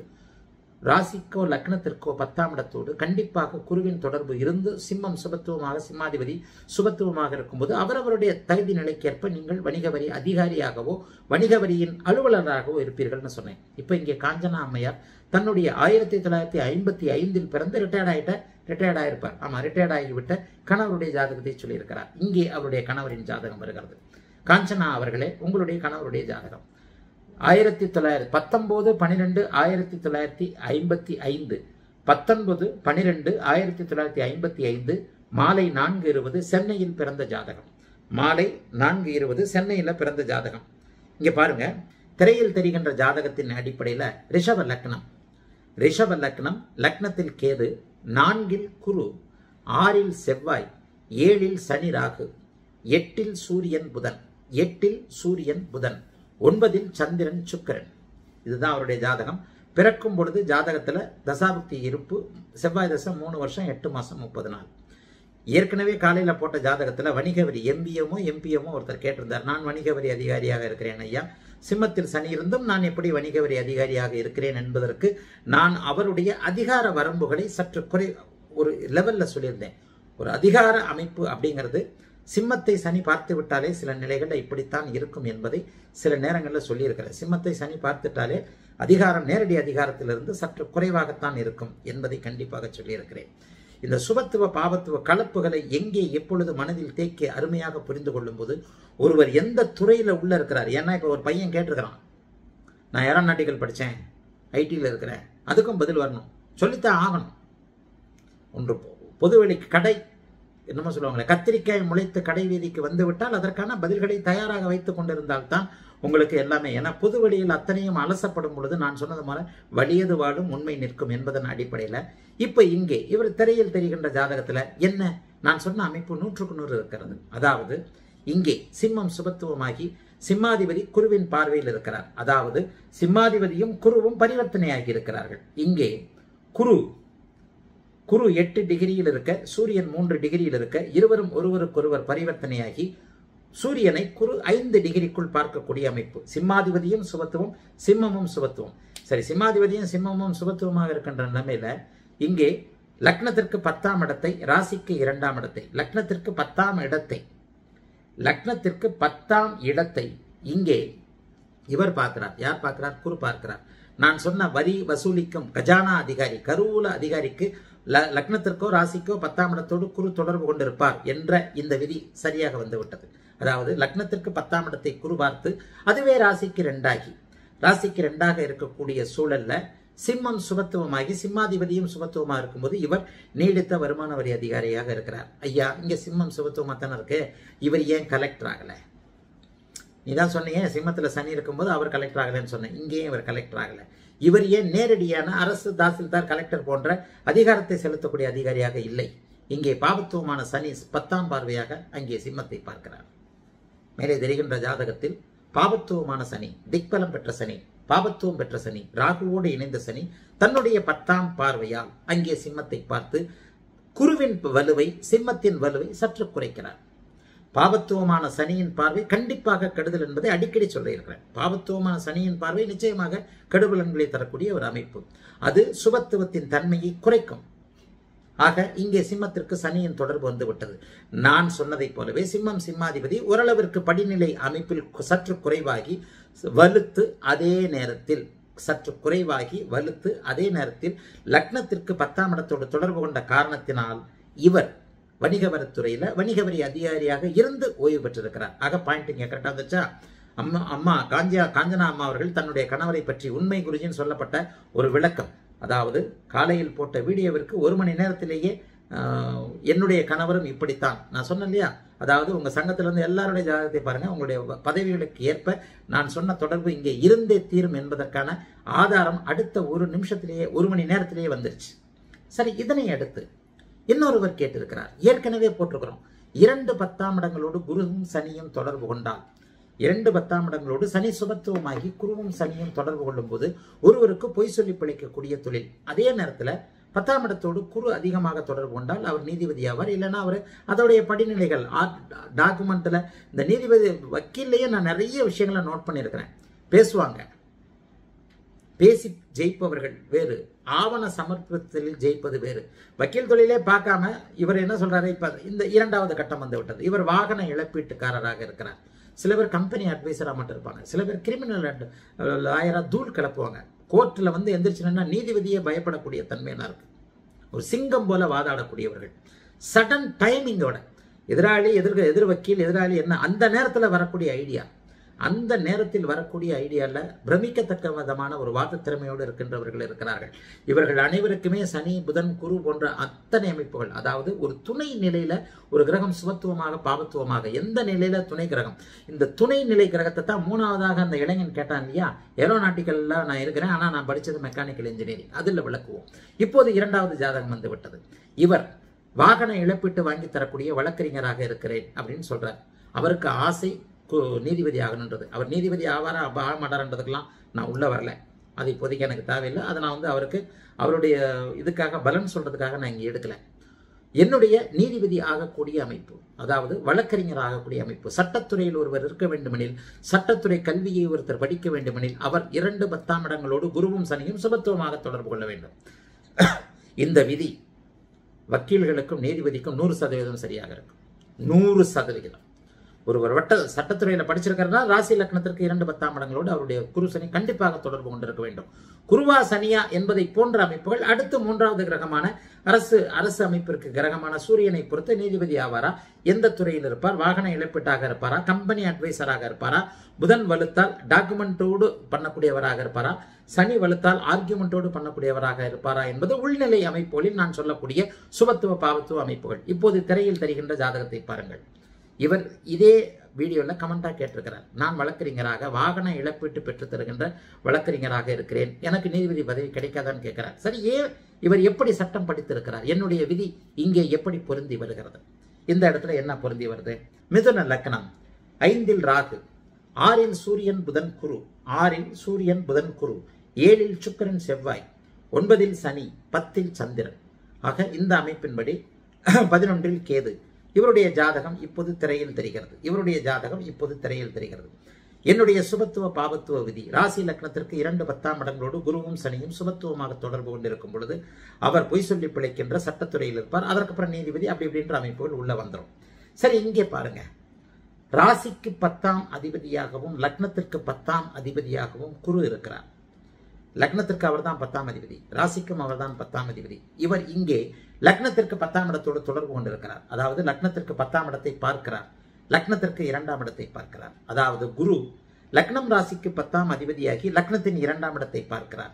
ராசிக்கோ லக்னத்திற்கோ பத்தாம் இடத்தோடு கண்டிப்பாக குருவின் தொடர்பு இருந்து சிம்மம் சுபத்துவமாக சிம்மாதிபதி சுபத்துவமாக இருக்கும்போது அவரவருடைய தகுதி நிலைக்கேற்ப நீங்கள் வணிக வரி அதிகாரியாகவோ வணிக வரியின் அலுவலராகவோ இருப்பீர்கள்னு சொன்னேன் இப்போ இங்கே காஞ்சனா அம்மையார் தன்னுடைய ஆயிரத்தி தொள்ளாயிரத்தி ஐம்பத்தி ஐந்தில் பிறந்து ரிட்டையர்ட் ஆகிட்ட ரிட்டையர்ட் ஆகிருப்பார் ஆமாம் ரிட்டையர்ட் ஆகிவிட்ட கணவருடைய ஜாதகத்தை சொல்லியிருக்கிறார் இங்கே அவருடைய கணவரின் ஜாதகம் வருகிறது காஞ்சனா அவர்களே உங்களுடைய கணவருடைய ஜாதகம் ஆயிரத்தி தொள்ளாயிரத்தி பத்தொன்பது பன்னிரெண்டு ஆயிரத்தி தொள்ளாயிரத்தி ஐம்பத்தி ஐந்து பத்தொன்பது பன்னிரெண்டு ஆயிரத்தி தொள்ளாயிரத்தி ஐம்பத்தி ஐந்து மாலை நான்கு இருபது சென்னையில் பிறந்த ஜாதகம் மாலை நான்கு இருபது சென்னையில் பிறந்த ஜாதகம் இங்க பாருங்க திரையில் தெரிகின்ற ஜாதகத்தின் அடிப்படையில் ரிஷப லக்னம் ரிஷப லக்னம் லக்னத்தில் கேது நான்கில் குரு ஆறில் செவ்வாய் ஏழில் சனி ராகு எட்டில் சூரியன் புதன் எட்டில் சூரியன் புதன் ஒன்பதில் சந்திரன் சுக்கிரன் இதுதான் அவருடைய ஜாதகம் பிறக்கும் பொழுது ஜாதகத்தில் தசாபுக்தி இருப்பு செவ்வாய் தசை மூணு வருஷம் எட்டு மாதம் முப்பது நாள் ஏற்கனவே காலையில் போட்ட ஜாதகத்தில் வணிக வரி எம்பிஎமோ எம்பிஎமோ ஒருத்தர் கேட்டிருந்தார் நான் வணிக வரி அதிகாரியாக இருக்கிறேன் ஐயா சிம்மத்தில் சனி இருந்தும் நான் எப்படி வணிக வரி அதிகாரியாக இருக்கிறேன் என்பதற்கு நான் அவருடைய அதிகார வரம்புகளை சற்று குறை ஒரு லெவலில் சொல்லியிருந்தேன் ஒரு அதிகார அமைப்பு அப்படிங்கிறது சிம்மத்தை சனி பார்த்து விட்டாலே சில நிலைகளில் இப்படித்தான் இருக்கும் என்பதை சில நேரங்களில் சொல்லியிருக்கிறேன் சிம்மத்தை சனி பார்த்துட்டாலே அதிகாரம் நேரடி அதிகாரத்திலிருந்து சற்று குறைவாகத்தான் இருக்கும் என்பதை கண்டிப்பாக சொல்லியிருக்கிறேன் இந்த சுபத்துவ பாவத்துவ கலப்புகளை எங்கே எப்பொழுது மனதில் தேக்கி அருமையாக புரிந்து கொள்ளும்போது ஒருவர் எந்த துறையில் உள்ள இருக்கிறார் ஏன்னா இப்போ ஒரு பையன் கேட்டிருக்கிறான் நான் ஏரோநாட்டிக்கல் படித்தேன் ஐடியில் இருக்கிறேன் அதுக்கும் பதில் வரணும் சொல்லித்தான் ஆகணும் ஒன்று பொதுவெளி கடை என்னமோ சொல்லுவாங்களே கத்திரிக்காய் முளைத்து கடை வீதிக்கு வந்து விட்டால் அதற்கான பதில்களை தயாராக வைத்துக் கொண்டிருந்தால்தான் உங்களுக்கு எல்லாமே ஏன்னா பொது வழியில் அத்தனையும் அலசப்படும் பொழுது நான் சொன்னது போல வலியது வாழும் உண்மை நிற்கும் என்பதன் அடிப்படையில் இப்ப இங்கே இவர் திரையில் தெரிகின்ற ஜாதகத்துல என்ன நான் சொன்ன அமைப்பு நூற்றுக்கு நூறு இருக்கிறது அதாவது இங்கே சிம்மம் சுபத்துவமாகி சிம்மாதிபதி குருவின் பார்வையில் இருக்கிறார் அதாவது சிம்மாதிபதியும் குருவும் பரிவர்த்தனையாகி இருக்கிறார்கள் இங்கே குரு குரு எட்டு டிகிரியில் இருக்க சூரியன் மூன்று டிகிரியில் இருக்க இருவரும் ஒருவருக்கொருவர் பரிவர்த்தனையாகி சூரியனை குரு ஐந்து டிகிரிக்குள் பார்க்கக்கூடிய அமைப்பு சிம்மாதிபதியும் சுபத்துவம் சிம்மமும் சுபத்துவம் சரி சிம்மாதிபதியும் சிம்மமும் சுபத்துவமாக இருக்கின்ற நிலைமையில இங்கே லக்னத்திற்கு பத்தாம் இடத்தை ராசிக்கு இரண்டாம் இடத்தை லக்னத்திற்கு பத்தாம் இடத்தை லக்னத்திற்கு பத்தாம் இடத்தை இங்கே இவர் பார்க்கிறார் யார் பார்க்கிறார் குரு பார்க்கிறார் நான் சொன்ன வரி வசூலிக்கும் கஜானா அதிகாரி கருவூல அதிகாரிக்கு ல- லக்னத்திற்கோ ராசிக்கோ பத்தாம் இடத்தோடு குரு தொடர்பு கொண்டிருப்பார் என்ற இந்த விதி சரியாக வந்துவிட்டது அதாவது லக்னத்திற்கு பத்தாம் இடத்தை குரு பார்த்து அதுவே ராசிக்கு ரெண்டாகி ராசிக்கு ரெண்டாக இருக்கக்கூடிய சூழல்ல சிம்மம் சுபத்துவமாகி சிம்மாதிபதியும் சுபத்துவமா இருக்கும்போது இவர் நீடித்த வருமான வரி அதிகாரியாக இருக்கிறார் ஐயா இங்க சிம்மம் சுபத்துவமா தானே இருக்கு இவர் ஏன் கலெக்டர் ஆகல நீ தான் சொன்னீங்க சிம்மத்துல சனி இருக்கும்போது அவர் கலெக்டர் ஆகலைன்னு சொன்னேன் இங்கேயும் இவர் கலெக்டர் ஆகல இவர் ஏன் நேரடியான அரசு தாசில்தார் கலெக்டர் போன்ற அதிகாரத்தை செலுத்தக்கூடிய அதிகாரியாக இல்லை இங்கே பாவத்துவமான சனி பத்தாம் பார்வையாக அங்கே சிம்மத்தை பார்க்கிறார் மேலே தெரிகின்ற ஜாதகத்தில் பாவத்துவமான சனி திக்பலம் பெற்ற சனி பாவத்துவம் பெற்ற சனி ராகுவோடு இணைந்த சனி தன்னுடைய பத்தாம் பார்வையால் அங்கே சிம்மத்தை பார்த்து குருவின் வலுவை சிம்மத்தின் வலுவை சற்று குறைக்கிறார் பாவத்துவமான சனியின் பார்வை கண்டிப்பாக கெடுதல் என்பதை அடிக்கடி சொல்லியிருக்கிறேன் பாவத்துவமான சனியின் பார்வை நிச்சயமாக கெடுபலன்களை தரக்கூடிய ஒரு அமைப்பு அது சுபத்துவத்தின் தன்மையை குறைக்கும் ஆக இங்கே சிம்மத்திற்கு சனியின் தொடர்பு வந்து விட்டது நான் சொன்னதைப் போலவே சிம்மம் சிம்மாதிபதி ஓரளவிற்கு படிநிலை அமைப்பில் கு- சற்று குறைவாகி வலுத்து அதே நேரத்தில் சற்று குறைவாகி வலுத்து அதே நேரத்தில் லக்னத்திற்கு பத்தாம் இடத்தோடு தொடர்பு கொண்ட காரணத்தினால் இவர் வணிக வரித்துறையில வணிக வரி அதிகாரியாக இருந்து ஓய்வு பெற்றிருக்கிறார் ஆக பாயிண்ட் இங்க கரெக்டா வந்துச்சா அம்மா அம்மா காஞ்சியா காஞ்சனா அம்மா அவர்கள் தன்னுடைய கணவரை பற்றி உண்மை குருஜின்னு சொல்லப்பட்ட ஒரு விளக்கம் அதாவது காலையில் போட்ட வீடியோவிற்கு ஒரு மணி நேரத்திலேயே ஆஹ், என்னுடைய கணவரும் இப்படித்தான் நான் சொன்னேன் இல்லையா அதாவது உங்க சங்கத்துல இருந்து எல்லாருடைய ஜாதகத்தை பாருங்க உங்களுடைய வ- பதவிகளுக்கு ஏற்ப நான் சொன்ன தொடர்பு இங்கே இருந்தே தீரும் என்பதற்கான ஆதாரம் அடுத்த ஒரு நிமிஷத்திலேயே ஒரு மணி நேரத்திலேயே வந்துருச்சு சரி இதனை அடுத்து இன்னொருவர் கேட்டிருக்கிறார் ஏற்கனவே போட்டிருக்கிறோம் இரண்டு பத்தாம் இடங்களோடு குருவும் சனியும் தொடர்பு கொண்டால் இரண்டு பத்தாம் இடங்களோடு சனி சுபத்துவமாகி குருவும் சனியும் தொடர்பு கொள்ளும்போது ஒருவருக்கு பொய் சொல்லி பிழைக்கக்கூடிய தொழில் அதே நேரத்தில் பத்தாம் இடத்தோடு குரு அதிகமாக தொடர்பு கொண்டால் அவர் நீதிபதி ஆவார் இல்லைன்னா அவர் அதோடைய படிநிலைகள் டாக்குமெண்ட்ல இந்த நீதிபதி வக்கீல்லையே நான் நிறைய விஷயங்களை நோட் பண்ணியிருக்கிறேன் பேசுவாங்க பேசி ஜெயிப்பவர்கள் வேறு ஆவண சமர்ப்பத்தில் ஜெயிப்பது வேறு வக்கீல் தொழிலே பார்க்காம இவர் என்ன சொல்றாரு இப்ப இந்த இரண்டாவது கட்டம் வந்து விட்டது இவர் வாகன இழப்பீட்டுக்காரராக இருக்கிறார் சில பேர் கம்பெனி அட்வைசரா மட்டும் இருப்பாங்க சில பேர் கிரிமினல் லாயரா தூள் கிளப்புவாங்க கோர்ட்டில் வந்து எந்திரிச்சுன்னா நீதிபதியே பயப்படக்கூடிய தன்மையெல்லாம் இருக்கு ஒரு சிங்கம் போல வாதாடக்கூடியவர்கள் சடன் டைமிங்கோட எதிராளி எதிர்க எதிர் வக்கீல் எதிராளி என்ன அந்த நேரத்தில் வரக்கூடிய ஐடியா அந்த நேரத்தில் வரக்கூடிய ஐடியாவில் பிரமிக்கத்தக்க விதமான ஒரு வாத திறமையோடு இருக்கின்றவர்கள் இருக்கிறார்கள் இவர்கள் அனைவருக்குமே சனி புதன் குரு போன்ற அத்தனை அமைப்புகள் அதாவது ஒரு துணை நிலையில ஒரு கிரகம் சுபத்துவமாக பாவத்துவமாக எந்த நிலையில துணை கிரகம் இந்த துணை நிலை கிரகத்தை தான் மூணாவதாக அந்த இளைஞன் கேட்டான் இல்லையா ஏரோநாட்டிக்கல்ல நான் இருக்கிறேன் ஆனால் நான் படித்தது மெக்கானிக்கல் இன்ஜினியரிங் அதில் விளக்குவோம் இப்போது இரண்டாவது ஜாதகம் வந்து விட்டது இவர் வாகன இழப்பீட்டு வாங்கி தரக்கூடிய வழக்கறிஞராக இருக்கிறேன் அப்படின்னு சொல்றார் அவருக்கு ஆசை கு- நீதிபதி ஆகணுன்றது அவர் நீதிபதி ஆவாரா அப்ப ஆக மாட்டாரன்றதுக்கெல்லாம் நான் உள்ள வரல அது இப்போதைக்கு எனக்கு தேவையில்லை அதை நான் வந்து அவருக்கு அவருடைய இதுக்காக பலன் சொல்றதுக்காக நான் இங்கே எடுக்கல என்னுடைய நீதிபதி ஆகக்கூடிய அமைப்பு அதாவது வழக்கறிஞர் ஆகக்கூடிய அமைப்பு சட்டத்துறையில் ஒருவர் இருக்க வேண்டுமெனில் சட்டத்துறை கல்வியை ஒருத்தர் படிக்க வேண்டுமெனில் அவர் இரண்டு பத்தாம் இடங்களோடு குருவும் சனியும் சுபத்துவமாக தொடர்பு கொள்ள வேண்டும் இந்த விதி வக்கீல்களுக்கும் நீதிபதிக்கும் நூறு சதவீதம் சரியாக இருக்கும் நூறு சதவிகிதம் ஒருவர் வட்ட சட்டத்துறையில படிச்சிருக்கிறதா ராசி லக்னத்திற்கு இரண்டு பத்தாம் இடங்களோடு அவருடைய குரு சனி கண்டிப்பாக தொடர்பு கொண்டிருக்க வேண்டும் குருவா சனியா என்பதை போன்ற அமைப்புகள் அடுத்து மூன்றாவது கிரகமான அரசு அரசு அமைப்பிற்கு கிரகமான சூரியனை பொறுத்து நீதிபதி ஆவாரா எந்த துறையில் இருப்பார் வாகன இழப்பீட்டாக இருப்பாரா கம்பெனி அட்வைசராக இருப்பாரா புதன் வலுத்தால் டாக்குமெண்டோடு பண்ணக்கூடியவராக இருப்பாரா சனி வலுத்தால் ஆர்கியூமெண்டோடு பண்ணக்கூடியவராக இருப்பாரா என்பது உள்நிலை அமைப்புகளில் நான் சொல்லக்கூடிய சுபத்துவ பாவத்துவ அமைப்புகள் இப்போது திரையில் தருகின்ற ஜாதகத்தை பாருங்கள் இவர் இதே வீடியோவில் கமெண்டாக கேட்டிருக்கிறார் நான் வழக்கறிஞராக வாகன இழப்பீட்டு பெற்றுத் தருகின்ற வழக்கறிஞராக இருக்கிறேன் எனக்கு நீதிபதி பதவி கிடைக்காதான்னு கேட்கிறார் சரி ஏன் இவர் எப்படி சட்டம் படித்திருக்கிறார் என்னுடைய விதி இங்கே எப்படி பொருந்தி வருகிறது இந்த இடத்துல என்ன பொருந்தி வருது மிதுன லக்னம் ஐந்தில் ராகு ஆறில் சூரியன் புதன் குரு ஆறில் சூரியன் புதன் குரு ஏழில் சுக்கிரன் செவ்வாய் ஒன்பதில் சனி பத்தில் சந்திரன் ஆக இந்த அமைப்பின்படி பதினொன்றில் கேது இவருடைய ஜாதகம் இப்போது திரையில் தெரிகிறது இவருடைய ஜாதகம் இப்போது திரையில் தெரிகிறது என்னுடைய சுபத்துவ பாவத்துவ விதி ராசி லக்னத்திற்கு இரண்டு பத்தாம் இடங்களோடு குருவும் சனியும் சுபத்துவமாக தொடர்பு கொண்டிருக்கும் பொழுது அவர் பொய் சொல்லி பிழைக்கின்ற சட்டத்துறையில் இருப்பார் அதற்கப்புறம் நீதிபதி அப்படி இப்படின்ற அமைப்புகள் உள்ள வந்துடும் சரி இங்கே பாருங்க ராசிக்கு பத்தாம் அதிபதியாகவும் லக்னத்திற்கு பத்தாம் அதிபதியாகவும் குரு இருக்கிறார் லக்னத்திற்கு அவர்தான் பத்தாம் அதிபதி ராசிக்கும் அவர்தான் பத்தாம் அதிபதி இவர் இங்கே லக்னத்திற்கு பத்தாம் இடத்தோடு தொடர்பு கொண்டிருக்கிறார் அதாவது லக்னத்திற்கு பத்தாம் இடத்தை பார்க்கிறார் லக்னத்திற்கு இரண்டாம் இடத்தை பார்க்கிறார் அதாவது குரு லக்னம் ராசிக்கு பத்தாம் அதிபதியாகி லக்னத்தின் இரண்டாம் இடத்தை பார்க்கிறார்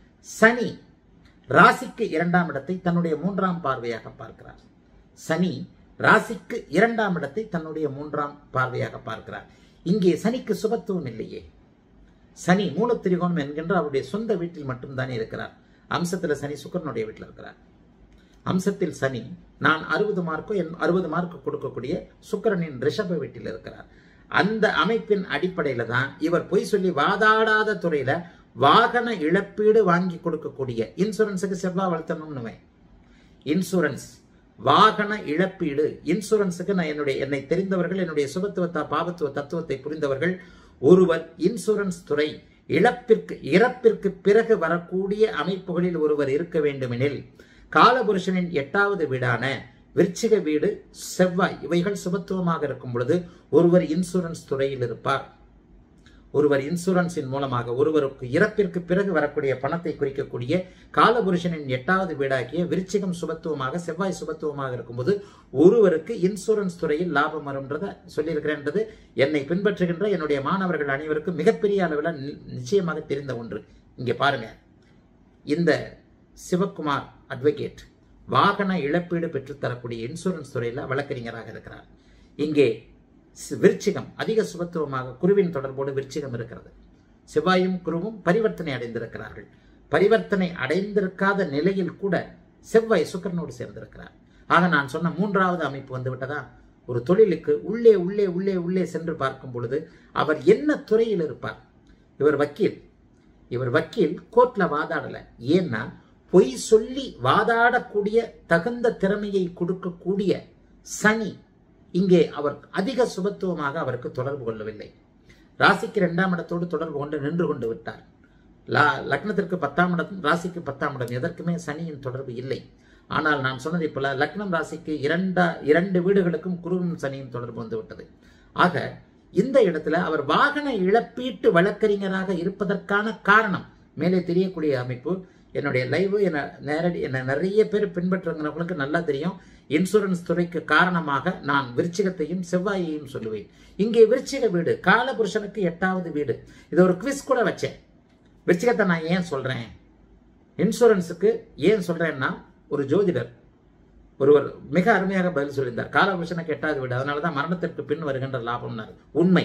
சனி ராசிக்கு இரண்டாம் இடத்தை தன்னுடைய மூன்றாம் பார்வையாக பார்க்கிறார் சனி ராசிக்கு இரண்டாம் இடத்தை தன்னுடைய மூன்றாம் பார்வையாக பார்க்கிறார் இங்கே சனிக்கு சுபத்துவம் இல்லையே சனி மூலத்திரிகோணம் என்கின்ற அவருடைய சொந்த வீட்டில் மட்டும்தானே இருக்கிறார் அம்சத்துல சனி சுக்கரனுடைய வீட்டில் இருக்கிறார் அம்சத்தில் சனி நான் அறுபது மார்க்கோ என் அறுபது மார்க் கொடுக்கக்கூடிய சுக்கரனின் ரிஷப வீட்டில் இருக்கிறார் அந்த அமைப்பின் அடிப்படையில தான் இவர் பொய் சொல்லி வாதாடாத துறையில வாகன இழப்பீடு வாங்கி கொடுக்கக்கூடிய இன்சூரன்ஸுக்கு செவ்வாய் வளர்த்தணும்னு இன்சூரன்ஸ் வாகன இழப்பீடு இன்சூரன்ஸுக்கு நான் என்னுடைய என்னை தெரிந்தவர்கள் என்னுடைய சுபத்துவ பாவத்துவ தத்துவத்தை புரிந்தவர்கள் ஒருவர் இன்சூரன்ஸ் துறை இழப்பிற்கு இறப்பிற்கு பிறகு வரக்கூடிய அமைப்புகளில் ஒருவர் இருக்க வேண்டுமெனில் காலபுருஷனின் எட்டாவது வீடான விருச்சிக வீடு செவ்வாய் இவைகள் சுபத்துவமாக இருக்கும் பொழுது ஒருவர் இன்சூரன்ஸ் துறையில் இருப்பார் ஒருவர் இன்சூரன்ஸின் மூலமாக ஒருவருக்கு இறப்பிற்கு பிறகு வரக்கூடிய பணத்தை குறிக்கக்கூடிய காலபுருஷனின் எட்டாவது வீடாகிய விருச்சிகம் சுபத்துவமாக செவ்வாய் சுபத்துவமாக இருக்கும்போது ஒருவருக்கு இன்சூரன்ஸ் துறையில் லாபம் வரும்ன்றத சொல்லியிருக்கிறேன்றது என்னை பின்பற்றுகின்ற என்னுடைய மாணவர்கள் அனைவருக்கும் மிகப்பெரிய அளவில் நி- நிச்சயமாக தெரிந்த ஒன்று இங்கே பாருங்க இந்த சிவக்குமார் அட்வொகேட் வாகன இழப்பீடு பெற்றுத்தரக்கூடிய இன்சூரன்ஸ் துறையில் வழக்கறிஞராக இருக்கிறார் இங்கே சி- விருச்சிகம் அதிக சுபத்துவமாக குருவின் தொடர்போடு விருச்சிகம் இருக்கிறது செவ்வாயும் குருவும் பரிவர்த்தனை அடைந்திருக்கிறார்கள் பரிவர்த்தனை அடைந்திருக்காத நிலையில் கூட செவ்வாய் சுக்கரனோடு சேர்ந்திருக்கிறார் ஆக நான் சொன்ன மூன்றாவது அமைப்பு வந்து விட்டதா ஒரு தொழிலுக்கு உள்ளே உள்ளே உள்ளே உள்ளே சென்று பார்க்கும் பொழுது அவர் என்ன துறையில் இருப்பார் இவர் வக்கீல் இவர் வக்கீல் கோர்ட்ல வாதாடல ஏன்னா பொய் சொல்லி வாதாடக்கூடிய தகுந்த திறமையை கொடுக்கக்கூடிய சனி இங்கே அவர் அதிக சுபத்துவமாக அவருக்கு தொடர்பு கொள்ளவில்லை ராசிக்கு இரண்டாம் இடத்தோடு தொடர்பு கொண்டு நின்று கொண்டு விட்டார் லா- லக்னத்திற்கு பத்தாம் இடம் ராசிக்கு பத்தாம் இடம் எதற்குமே சனியின் தொடர்பு இல்லை ஆனால் நான் சொன்னதை போல லக்னம் ராசிக்கு இரண்டா இரண்டு வீடுகளுக்கும் குருவும் சனியின் தொடர்பு வந்து விட்டது ஆக இந்த இடத்துல அவர் வாகன இழப்பீட்டு வழக்கறிஞராக இருப்பதற்கான காரணம் மேலே தெரியக்கூடிய அமைப்பு என்னுடைய லைவ் என்ன நேரடி என்ன நிறைய பேர் பின்பற்றுறவங்களுக்கு நல்லா தெரியும் இன்சூரன்ஸ் துறைக்கு காரணமாக நான் விருச்சிகத்தையும் செவ்வாயையும் சொல்லுவேன் இங்கே விருச்சிக வீடு காலபுருஷனுக்கு எட்டாவது வீடு இது ஒரு குவிஸ் கூட வச்சேன் விருச்சிகத்தை நான் ஏன் சொல்றேன் இன்சூரன்ஸுக்கு ஏன் சொல்றேன்னா ஒரு ஜோதிடர் ஒருவர் மிக அருமையாக பதில் சொல்லியிருந்தார் காலபுருஷனுக்கு எட்டாவது வீடு அதனால தான் மரணத்திற்கு பின் வருகின்ற லாபம்னாரு உண்மை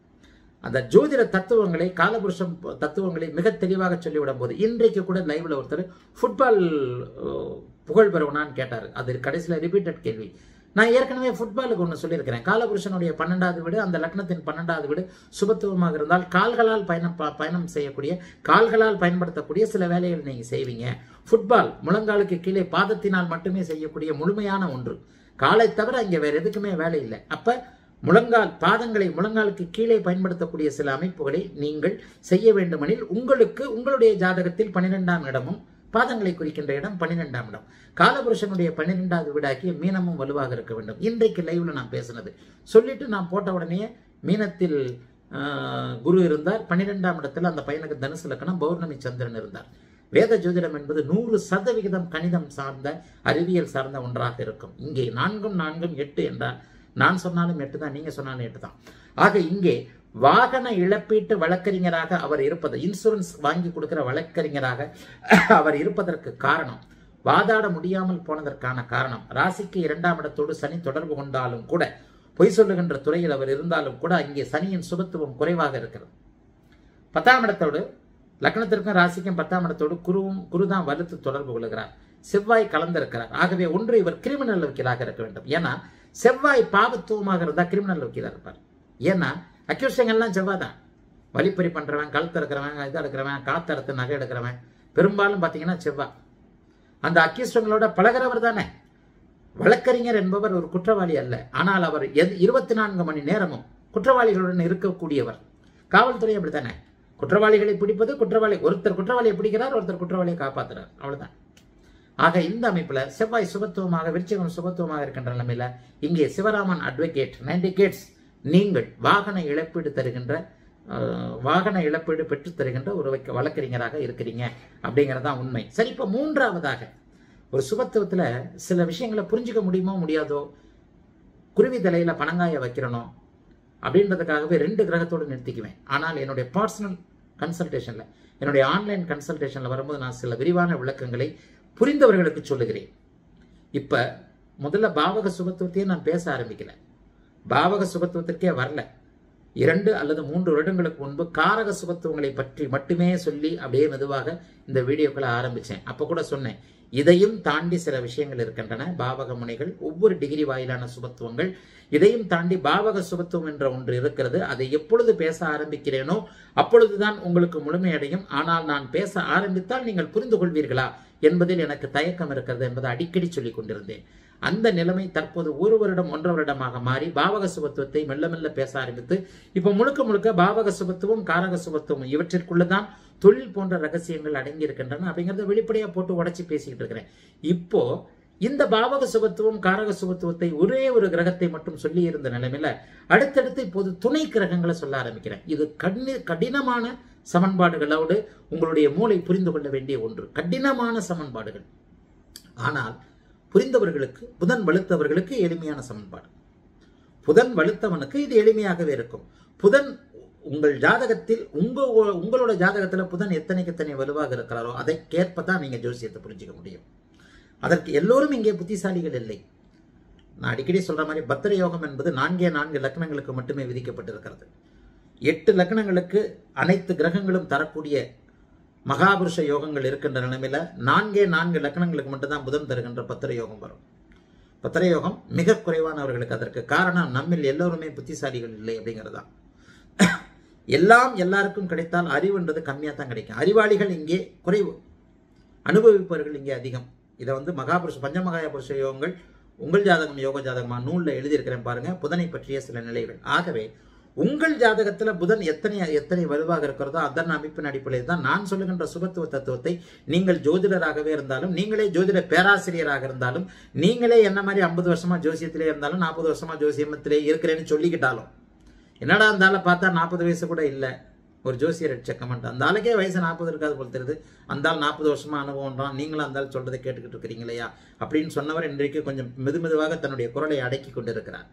அந்த ஜோதிட தத்துவங்களை காலபுருஷம் தத்துவங்களை மிக தெளிவாக சொல்லிவிடும் போது இன்றைக்கு கூட லைவ்ல ஒருத்தர் ஃபுட்பால் அஹ், புகழ் பெறுவனான்னு கேட்டார் அது கடைசியில் ரிப்பீட்டட் கேள்வி நான் ஏற்கனவே ஃபுட்பாலுக்கு ஒன்று சொல்லியிருக்கிறேன் காலபுருஷனுடைய பன்னெண்டாவது வீடு அந்த லக்னத்தின் பன்னெண்டாவது வீடு சுபத்துவமாக இருந்தால் கால்களால் பயணம் ப- பயணம் செய்யக்கூடிய கால்களால் பயன்படுத்தக்கூடிய சில வேலைகள் நீங்க செய்வீங்க ஃபுட்பால் முழங்காலுக்கு கீழே பாதத்தினால் மட்டுமே செய்யக்கூடிய முழுமையான ஒன்று காலை தவிர இங்க வேற எதுக்குமே வேலை இல்லை அப்ப முழங்கால் பாதங்களை முழங்காலுக்கு கீழே பயன்படுத்தக்கூடிய சில அமைப்புகளை நீங்கள் செய்ய வேண்டுமெனில் உங்களுக்கு உங்களுடைய ஜாதகத்தில் பன்னிரெண்டாம் இடமும் பாதங்களை குறிக்கின்ற இடம் பன்னிரெண்டாம் இடம் காலபுருஷனுடைய பன்னிரெண்டாவது வீடாக்கிய மீனமும் வலுவாக இருக்க வேண்டும் இன்றைக்கு லைவ்ல நான் பேசினது சொல்லிட்டு நான் போட்ட உடனே மீனத்தில் ஆஹ், குரு இருந்தார் பன்னிரெண்டாம் இடத்துல அந்த பையனுக்கு தனுசு லக்கணம் பௌர்ணமி சந்திரன் இருந்தார் வேத ஜோதிடம் என்பது நூறு சதவிகிதம் கணிதம் சார்ந்த அறிவியல் சார்ந்த ஒன்றாக இருக்கும் இங்கே நான்கும் நான்கும் எட்டு என்றால் நான் சொன்னாலும் எட்டு தான் நீங்க சொன்னாலும் எட்டு தான் ஆக இங்கே வாகன இழப்பீட்டு வழக்கறிஞராக அவர் இருப்பது இன்சூரன்ஸ் வாங்கி கொடுக்கிற வழக்கறிஞராக அவர் இருப்பதற்கு காரணம் வாதாட முடியாமல் போனதற்கான காரணம் ராசிக்கு இரண்டாம் இடத்தோடு சனி தொடர்பு கொண்டாலும் கூட பொய் சொல்லுகின்ற துறையில் அவர் இருந்தாலும் கூட அங்கே சனியின் சுபத்துவம் குறைவாக இருக்கிறது பத்தாம் இடத்தோடு லக்னத்திற்கும் ராசிக்கும் பத்தாம் இடத்தோடு குருவும் குரு தான் வலுத்து தொடர்பு கொள்கிறார் செவ்வாய் கலந்திருக்கிறார் ஆகவே ஒன்று இவர் கிரிமினல் வக்கீலாக இருக்க வேண்டும் ஏன்னா செவ்வாய் பாவத்துவமாக இருந்தால் கிரிமினல் வக்கீலாக இருப்பார் ஏன்னா அக்யூஷங்கள்லாம் செவ்வாய் தான் வழிப்பறி பண்றவன் கழுத்து இருக்கிறவன் இது எடுக்கிறவன் காத்து அறுத்து நகை எடுக்கிறவன் பெரும்பாலும் பார்த்தீங்கன்னா செவ்வாய் அந்த அக்யூஸ்டங்களோட பழகிறவர் தானே வழக்கறிஞர் என்பவர் ஒரு குற்றவாளி அல்ல ஆனால் அவர் எது இருபத்தி நான்கு மணி நேரமும் குற்றவாளிகளுடன் இருக்கக்கூடியவர் காவல்துறை அப்படித்தானே குற்றவாளிகளை பிடிப்பது குற்றவாளி ஒருத்தர் குற்றவாளியை பிடிக்கிறார் ஒருத்தர் குற்றவாளியை காப்பாத்துறார் அவ்வளவுதான் ஆக இந்த அமைப்புல செவ்வாய் சுபத்துவமாக விருச்சிகம் சுபத்துவமாக இருக்கின்ற நிலைமையில இங்கே சிவராமன் அட்வொகேட் நைன்டிகேட்ஸ் நீங்கள் வாகன இழப்பீடு தருகின்ற அஹ், வாகன இழப்பீடு பெற்று தருகின்ற ஒரு வைக்க- வழக்கறிஞராக இருக்கிறீங்க அப்படிங்கறதுதான் உண்மை சரி இப்ப மூன்றாவதாக ஒரு சுபத்துவத்துல சில விஷயங்களை புரிஞ்சுக்க முடியுமோ முடியாதோ குருவி தலையில பனங்காய வைக்கிறணும் அப்படின்றதுக்காகவே ரெண்டு கிரகத்தோடு நிறுத்திக்குவேன் ஆனால் என்னுடைய பர்சனல் கன்சல்டேஷன்ல என்னுடைய ஆன்லைன் கன்சல்டேஷன்ல வரும்போது நான் சில விரிவான விளக்கங்களை புரிந்தவர்களுக்கு சொல்லுகிறேன் இப்ப முதல்ல பாவக சுபத்துவத்தையே நான் பேச ஆரம்பிக்கல பாவக சுபத்துவத்திற்கே வரல இரண்டு அல்லது மூன்று வருடங்களுக்கு முன்பு காரக சுபத்துவங்களை பற்றி மட்டுமே சொல்லி அப்படியே மெதுவாக இந்த வீடியோக்களை ஆரம்பிச்சேன் அப்ப கூட சொன்னேன் இதையும் தாண்டி சில விஷயங்கள் இருக்கின்றன பாவக முனைகள் ஒவ்வொரு டிகிரி வாயிலான சுபத்துவங்கள் இதையும் தாண்டி பாவக சுபத்துவம் என்ற ஒன்று இருக்கிறது அதை எப்பொழுது பேச ஆரம்பிக்கிறேனோ அப்பொழுதுதான் உங்களுக்கு முழுமையடையும் ஆனால் நான் பேச ஆரம்பித்தால் நீங்கள் புரிந்து கொள்வீர்களா என்பதில் எனக்கு தயக்கம் இருக்கிறது என்பதை அடிக்கடி சொல்லிக் கொண்டிருந்தேன் அந்த நிலைமை தற்போது ஒரு வருடம் ஒன்றரை வருடமாக மாறி பாவக சுபத்துவத்தை மெல்ல மெல்ல பேச ஆரம்பித்து இப்போ முழுக்க முழுக்க பாவக சுபத்துவம் காரக சுபத்துவம் இவற்றிற்குள்ளதான் தொழில் போன்ற ரகசியங்கள் அடங்கி இருக்கின்றன அப்படிங்கறத வெளிப்படையா போட்டு உடைச்சு பேசிக்கிட்டு இருக்கிறேன் இப்போ இந்த பாவக சுபத்துவம் காரக சுபத்துவத்தை ஒரே ஒரு கிரகத்தை மட்டும் சொல்லி இருந்த நிலைமையில அடுத்தடுத்து இப்போது துணை கிரகங்களை சொல்ல ஆரம்பிக்கிறேன் இது கண்ணி கடினமான சமன்பாடுகளோடு உங்களுடைய மூளை புரிந்து கொள்ள வேண்டிய ஒன்று கடினமான சமன்பாடுகள் ஆனால் புரிந்தவர்களுக்கு புதன் வலுத்தவர்களுக்கு எளிமையான சமன்பாடு புதன் வலுத்தவனுக்கு இது எளிமையாகவே இருக்கும் புதன் உங்கள் ஜாதகத்தில் உங்க உங்களோட ஜாதகத்துல புதன் எத்தனைக்கு எத்தனை வலுவாக இருக்கிறாரோ அதைக்கேற்ப தான் நீங்க ஜோசியத்தை புரிஞ்சுக்க முடியும் அதற்கு எல்லோரும் இங்கே புத்திசாலிகள் இல்லை நான் அடிக்கடி சொல்ற மாதிரி பத்திர யோகம் என்பது நான்கே நான்கு லக்னங்களுக்கு மட்டுமே விதிக்கப்பட்டிருக்கிறது எட்டு லக்னங்களுக்கு அனைத்து கிரகங்களும் தரக்கூடிய மகாபுருஷ யோகங்கள் இருக்கின்ற நிலைமையில நான்கே நான்கு லக்னங்களுக்கு மட்டும்தான் புதன் தருகின்ற பத்திர யோகம் வரும் பத்திர யோகம் மிக குறைவானவர்களுக்கு அதற்கு காரணம் நம்மில் எல்லோருமே புத்திசாலிகள் இல்லை அப்படிங்கிறதுதான் எல்லாம் எல்லாருக்கும் கிடைத்தால் அறிவுன்றது கம்மியாக தான் கிடைக்கும் அறிவாளிகள் இங்கே குறைவு அனுபவிப்பவர்கள் இங்கே அதிகம் இதை வந்து மகாபுருஷ பஞ்சமகாய புருஷ யோகங்கள் உங்கள் ஜாதகம் யோக ஜாதகமா நூலில் எழுதியிருக்கிறேன் பாருங்க புதனை பற்றிய சில நிலைகள் ஆகவே உங்கள் ஜாதகத்துல புதன் எத்தனை எத்தனை வலுவாக இருக்கிறதோ அதன் அமைப்பின் அடிப்படையில் தான் நான் சொல்லுகின்ற சுபத்துவ தத்துவத்தை நீங்கள் ஜோதிடராகவே இருந்தாலும் நீங்களே ஜோதிட பேராசிரியராக இருந்தாலும் நீங்களே என்ன மாதிரி ஐம்பது வருஷமா ஜோசியத்திலே இருந்தாலும் நாற்பது வருஷமா ஜோசியமத்திலே இருக்கிறேன்னு சொல்லிக்கிட்டாலும் என்னடா அந்த ஆளை பார்த்தா நாற்பது வயசு கூட இல்லை ஒரு ஜோசியர் அடிச்ச கமெண்ட் அந்த ஆளுக்கே வயசு நாற்பது இருக்காது போல் தெரியுது அந்த ஆள் நாற்பது வருஷமா அனுபவம்ன்றான் நீங்களும் அந்த ஆள் சொல்றதை கேட்டுக்கிட்டு இருக்கிறீங்களையா அப்படின்னு சொன்னவர் இன்றைக்கு கொஞ்சம் மெது மெதுவாக தன்னுடைய குரலை அடக்கி கொண்டிருக்கிறார்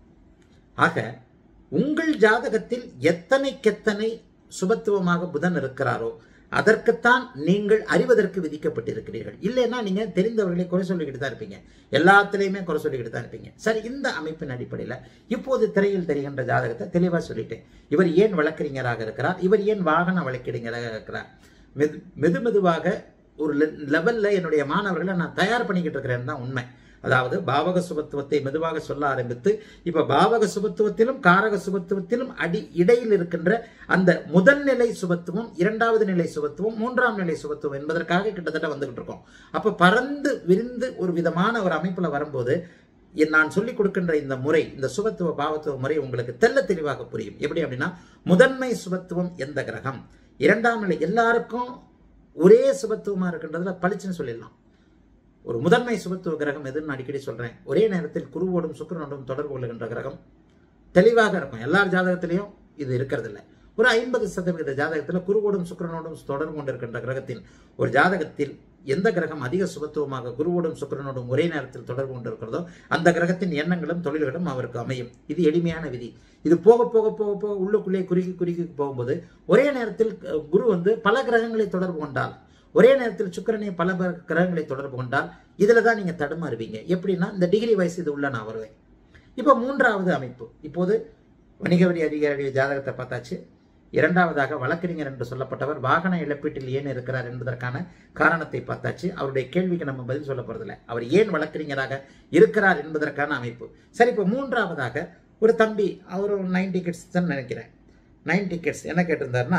ஆக உங்கள் ஜாதகத்தில் எத்தனைக்கெத்தனை சுபத்துவமாக புதன் இருக்கிறாரோ அதற்குத்தான் நீங்கள் அறிவதற்கு விதிக்கப்பட்டிருக்கிறீர்கள் இல்லைன்னா நீங்க தெரிந்தவர்களை குறை சொல்லிக்கிட்டு தான் இருப்பீங்க எல்லாத்துலேயுமே குறை சொல்லிக்கிட்டு தான் இருப்பீங்க சரி இந்த அமைப்பின் அடிப்படையில் இப்போது திரையில் தெரிகின்ற ஜாதகத்தை தெளிவாக சொல்லிட்டேன் இவர் ஏன் வழக்கறிஞராக இருக்கிறார் இவர் ஏன் வாகன வழக்கறிஞராக இருக்கிறார் மெது மெது மெதுவாக ஒரு லெவல்ல என்னுடைய மாணவர்களை நான் தயார் பண்ணிக்கிட்டு இருக்கிறேன்னு தான் உண்மை அதாவது பாவக சுபத்துவத்தை மெதுவாக சொல்ல ஆரம்பித்து இப்ப பாவக சுபத்துவத்திலும் காரக சுபத்துவத்திலும் அடி இடையில் இருக்கின்ற அந்த முதல் நிலை சுபத்துவம் இரண்டாவது நிலை சுபத்துவம் மூன்றாம் நிலை சுபத்துவம் என்பதற்காக கிட்டத்தட்ட வந்துகிட்டு இருக்கோம் அப்ப பறந்து விரிந்து ஒரு விதமான ஒரு அமைப்புல வரும்போது நான் சொல்லிக் கொடுக்கின்ற இந்த முறை இந்த சுபத்துவ பாவத்துவ முறை உங்களுக்கு தெல்ல தெளிவாக புரியும் எப்படி அப்படின்னா முதன்மை சுபத்துவம் எந்த கிரகம் இரண்டாம் நிலை எல்லாருக்கும் ஒரே சுபத்துவமா இருக்கின்றதுல பளிச்சுன்னு சொல்லிடலாம் ஒரு முதன்மை சுபத்துவ கிரகம் எதுன்னு நான் அடிக்கடி சொல்றேன் ஒரே நேரத்தில் குருவோடும் சுக்கிரனோடும் தொடர்பு கொள்ளுகின்ற கிரகம் தெளிவாக இருக்கும் எல்லார் ஜாதகத்திலையும் இது இருக்கிறது இல்லை ஒரு ஐம்பது சதவீத ஜாதகத்தில் குருவோடும் சுக்கிரனோடும் தொடர்பு கொண்டிருக்கின்ற கிரகத்தின் ஒரு ஜாதகத்தில் எந்த கிரகம் அதிக சுபத்துவமாக குருவோடும் சுக்கிரனோடும் ஒரே நேரத்தில் தொடர்பு கொண்டிருக்கிறதோ அந்த கிரகத்தின் எண்ணங்களும் தொழில்களும் அவருக்கு அமையும் இது எளிமையான விதி இது போக போக போக போக உள்ளுக்குள்ளே குறுகி குறுகி போகும்போது ஒரே நேரத்தில் அஹ், குரு வந்து பல கிரகங்களை தொடர்பு கொண்டால் ஒரே நேரத்தில் சுக்கிரனை பல ப- கிரகங்களை தொடர்பு கொண்டால் இதுல தான் நீங்க தடுமாறுவீங்க எப்படின்னா இந்த டிகிரி வயசு இது உள்ள நான் வருவேன் இப்போ மூன்றாவது அமைப்பு இப்போது வணிக வரி அதிகாரியுடைய ஜாதகத்தை பார்த்தாச்சு இரண்டாவதாக வழக்கறிஞர் என்று சொல்லப்பட்டவர் வாகன இழப்பீட்டில் ஏன் இருக்கிறார் என்பதற்கான காரணத்தை பார்த்தாச்சு அவருடைய கேள்விக்கு நம்ம பதில் சொல்ல போறதில்ல அவர் ஏன் வழக்கறிஞராக இருக்கிறார் என்பதற்கான அமைப்பு சரி இப்போ மூன்றாவதாக ஒரு தம்பி அவர் நைன்டி கிட்ஸ் தான் நினைக்கிறேன் நைன்டி கிட்ஸ் என்ன கேட்டிருந்தாருன்னா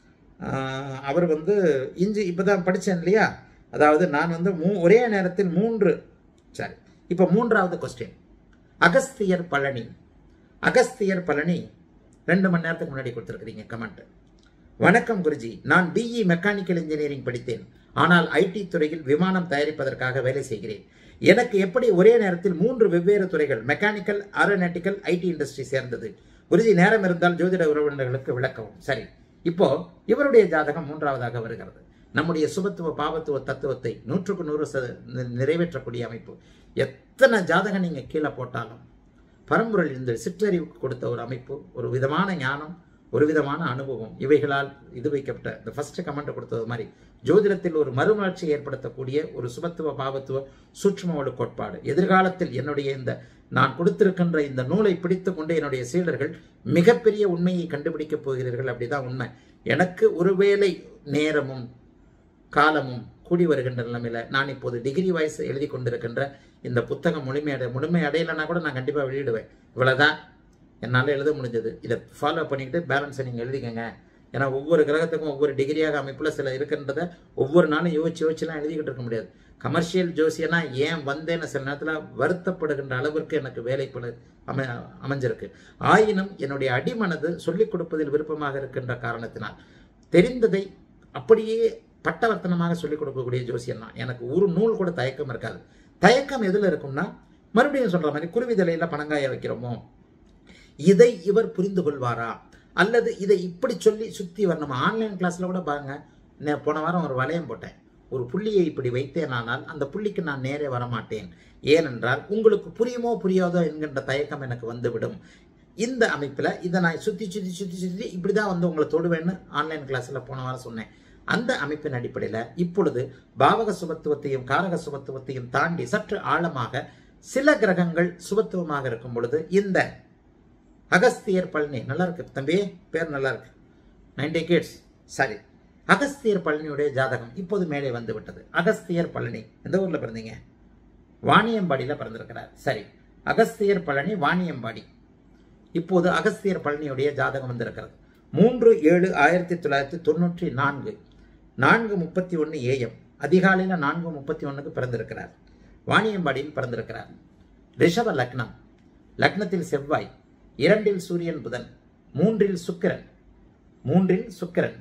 ஆஹ், அவர் வந்து இஞ்சி இப்போ தான் படித்தேன் இல்லையா அதாவது நான் வந்து மூ ஒரே நேரத்தில் மூன்று சரி இப்போ மூன்றாவது கொஸ்டின் அகஸ்தியர் பழனி அகஸ்தியர் பழனி ரெண்டு மணி நேரத்துக்கு முன்னாடி கொடுத்துருக்கிறீங்க கமெண்ட் வணக்கம் குருஜி நான் பிஇ மெக்கானிக்கல் இன்ஜினியரிங் படித்தேன் ஆனால் ஐடி துறையில் விமானம் தயாரிப்பதற்காக வேலை செய்கிறேன் எனக்கு எப்படி ஒரே நேரத்தில் மூன்று வெவ்வேறு துறைகள் மெக்கானிக்கல் ஏரோநாட்டிக்கல் ஐடி இண்டஸ்ட்ரி சேர்ந்தது குருஜி நேரம் இருந்தால் ஜோதிட உறவினர்களுக்கு விளக்கவும் சரி இப்போ இவருடைய ஜாதகம் மூன்றாவதாக வருகிறது நம்முடைய சுபத்துவ பாவத்துவ தத்துவத்தை நூற்றுக்கு நூறு சத- நி- நிறைவேற்றக்கூடிய அமைப்பு எத்தனை ஜாதகம் நீங்க கீழே போட்டாலும் பரம்பொருள் இந்த சிற்றறிவுக்கு கொடுத்த ஒரு அமைப்பு ஒரு விதமான ஞானம் ஒரு விதமான அனுபவம் இவைகளால் இது வைக்கப்பட்ட இந்த ஃபர்ஸ்ட் கமெண்ட் கொடுத்தது மாதிரி ஜோதிடத்தில் ஒரு மறுமலர்ச்சி ஏற்படுத்தக்கூடிய ஒரு சுபத்துவ பாவத்துவ சூட்சும ஒளி கோட்பாடு எதிர்காலத்தில் என்னுடைய இந்த நான் கொடுத்திருக்கின்ற இந்த நூலை பிடித்து கொண்டு என்னுடைய சீடர்கள் மிகப்பெரிய உண்மையை கண்டுபிடிக்கப் போகிறீர்கள் அப்படிதான் உண்மை எனக்கு ஒருவேளை நேரமும் காலமும் கூடி வருகின்ற நிலைமையில நான் இப்போது டிகிரி வாய்ஸ் எழுதி கொண்டிருக்கின்ற இந்த புத்தகம் முழுமையடை முழுமை அடையலைன்னா கூட நான் கண்டிப்பாக வெளியிடுவேன் இவ்வளவுதான் என்னால் எழுத முடிஞ்சது இதை ஃபாலோ பண்ணிக்கிட்டு பேலன்ஸை நீங்கள் எழுதிக்கங்க ஏன்னா ஒவ்வொரு கிரகத்துக்கும் ஒவ்வொரு டிகிரியாக அமைப்பில் சில இருக்கின்றத ஒவ்வொரு நாளும் யோசிச்சு யோசிச்சுலாம் எழுதிக்கிட்டு இருக்க முடியாது கமர்ஷியல் ஜோசியனா ஏன் வந்தேன்னு சில நேரத்தில் வருத்தப்படுகின்ற அளவிற்கு எனக்கு வேலைப்படு அமை அமைஞ்சிருக்கு ஆயினும் என்னுடைய அடிமனது சொல்லிக் கொடுப்பதில் விருப்பமாக இருக்கின்ற காரணத்தினால் தெரிந்ததை அப்படியே பட்டவர்த்தனமாக சொல்லிக் கொடுக்கக்கூடிய ஜோசியம் தான் எனக்கு ஒரு நூல் கூட தயக்கம் இருக்காது தயக்கம் எதில் இருக்கும்னா மறுபடியும் சொல்ற மாதிரி குருவி தலையில பணங்காய வைக்கிறோமோ இதை இவர் புரிந்து கொள்வாரா அல்லது இதை இப்படி சொல்லி சுத்தி வரணும் ஆன்லைன் கிளாஸ்ல கூட பாருங்க நான் போன வாரம் ஒரு வளையம் போட்டேன் ஒரு புள்ளியை இப்படி வைத்தேனானால் அந்த புள்ளிக்கு நான் நேரே வரமாட்டேன் ஏனென்றால் உங்களுக்கு புரியுமோ புரியாதோ என்கின்ற தயக்கம் எனக்கு வந்துவிடும் இந்த அமைப்பில் இதை நான் சுற்றி சுற்றி சுற்றி சுற்றி இப்படி தான் வந்து உங்களை தொடுவேன்னு ஆன்லைன் கிளாஸில் போன வாரம் சொன்னேன் அந்த அமைப்பின் அடிப்படையில் இப்பொழுது பாவக சுபத்துவத்தையும் காரக சுபத்துவத்தையும் தாண்டி சற்று ஆழமாக சில கிரகங்கள் சுபத்துவமாக இருக்கும் பொழுது இந்த அகஸ்தியர் பழனி நல்லா இருக்கு தம்பி பேர் நல்லா இருக்கு நைன்டி கிட்ஸ் சரி அகஸ்தியர் பழனியுடைய ஜாதகம் இப்போது மேலே வந்து விட்டது அகஸ்தியர் பழனி எந்த ஊர்ல பிறந்தீங்க வாணியம்பாடியில பிறந்திருக்கிறார் சரி அகஸ்தியர் பழனி வாணியம்பாடி இப்போது அகஸ்தியர் பழனியுடைய ஜாதகம் வந்திருக்கிறது மூன்று ஏழு ஆயிரத்தி தொள்ளாயிரத்தி தொண்ணூற்றி நான்கு நான்கு முப்பத்தி ஒன்று ஏஎம் அதிகாலையில் நான்கு முப்பத்தி ஒன்றுக்கு பிறந்திருக்கிறார் வாணியம்பாடியில் பிறந்திருக்கிறார் ரிஷப லக்னம் லக்னத்தில் செவ்வாய் இரண்டில் சூரியன் புதன் மூன்றில் சுக்கிரன் மூன்றில் சுக்கிரன்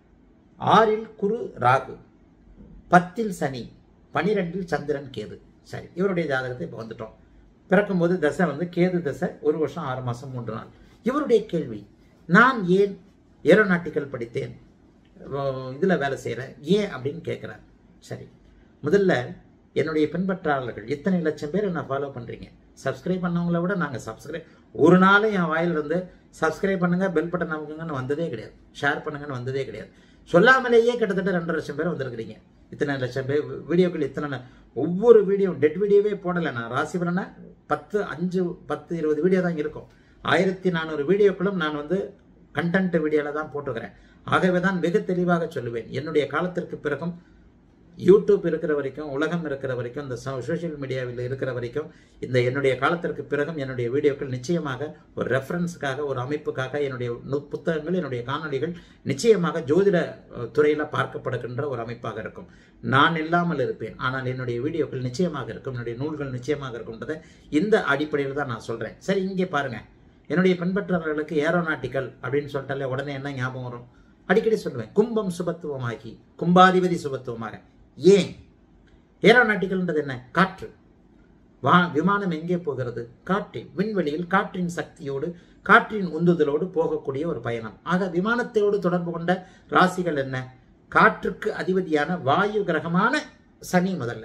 ஆறில் குரு ராகு பத்தில் சனி பனிரெண்டில் சந்திரன் கேது சரி இவருடைய ஜாதகத்தை இப்போ வந்துட்டோம் பிறக்கும்போது தசை வந்து கேது தசை ஒரு வருஷம் ஆறு மாசம் மூன்று நாள் இவருடைய கேள்வி நான் ஏன் ஏரோநாட்டிக்கல் படித்தேன் அஹ் இதுல வேலை செய்கிறேன் ஏன் அப்படின்னு கேட்குறார் சரி முதல்ல என்னுடைய பின்பற்றாளர்கள் இத்தனை லட்சம் பேர் என்ன ஃபாலோ பண்றீங்க சப்ஸ்கிரைப் பண்ணவங்கள விட நாங்கள் சப்ஸ்கிரைப் ஒரு நாளும் என் வாயிலிருந்து சப்ஸ்கிரைப் பண்ணுங்க பெல் பட்டன் அமுக்குங்கன்னு வந்ததே கிடையாது ஷேர் பண்ணுங்கன்னு வந்ததே கிடையாது சொல்லாமலேயே கிட்டத்தட்ட ரெண்டரை லட்சம் பேர் வந்திருக்கிறீங்க இத்தனை லட்சம் பேர் வீடியோக்கள் இத்தனை ந- ஒவ்வொரு வீடியோ டெட் வீடியோவே போடலை நான் ராசிபலனை பத்து அஞ்சு பத்து இருபது வீடியோ தான் இருக்கும் ஆயிரத்தி நானூறு வீடியோக்களும் நான் வந்து கண்டென்ட் வீடியோவில் தான் போட்டிருக்கிறேன் ஆகவே தான் வெகு தெளிவாக சொல்லுவேன் என்னுடைய காலத்திற்கு பிறகும் யூடியூப் இருக்கிற வரைக்கும் உலகம் இருக்கிற வரைக்கும் இந்த சோஷியல் மீடியாவில் இருக்கிற வரைக்கும் இந்த என்னுடைய காலத்திற்கு பிறகும் என்னுடைய வீடியோக்கள் நிச்சயமாக ஒரு ரெஃபரன்ஸுக்காக ஒரு அமைப்புக்காக என்னுடைய நு- புத்தகங்கள் என்னுடைய காணொளிகள் நிச்சயமாக ஜோதிட அஹ், துறையில பார்க்கப்படுகின்ற ஒரு அமைப்பாக இருக்கும் நான் இல்லாமல் இருப்பேன் ஆனால் என்னுடைய வீடியோக்கள் நிச்சயமாக இருக்கும் என்னுடைய நூல்கள் நிச்சயமாக இருக்கும்ன்றதை இந்த அடிப்படையில் தான் நான் சொல்றேன் சரி இங்கே பாருங்க என்னுடைய பின்பற்றவர்களுக்கு ஏரோநாட்டிக்கல் அப்படின்னு சொல்லிட்டாலே உடனே என்ன ஞாபகம் வரும் அடிக்கடி சொல்லுவேன் கும்பம் சுபத்துவமாகி கும்பாதிபதி சுபத்துவமாக ஏன் ஏரோநாட்டிக்கல்ன்றது என்ன காற்று வா விமானம் எங்கே போகிறது காற்றின் விண்வெளியில் காற்றின் சக்தியோடு காற்றின் உந்துதலோடு போகக்கூடிய ஒரு பயணம் ஆக விமானத்தோடு தொடர்பு கொண்ட ராசிகள் என்ன காற்றுக்கு அதிபதியான வாயு கிரகமான சனி முதல்ல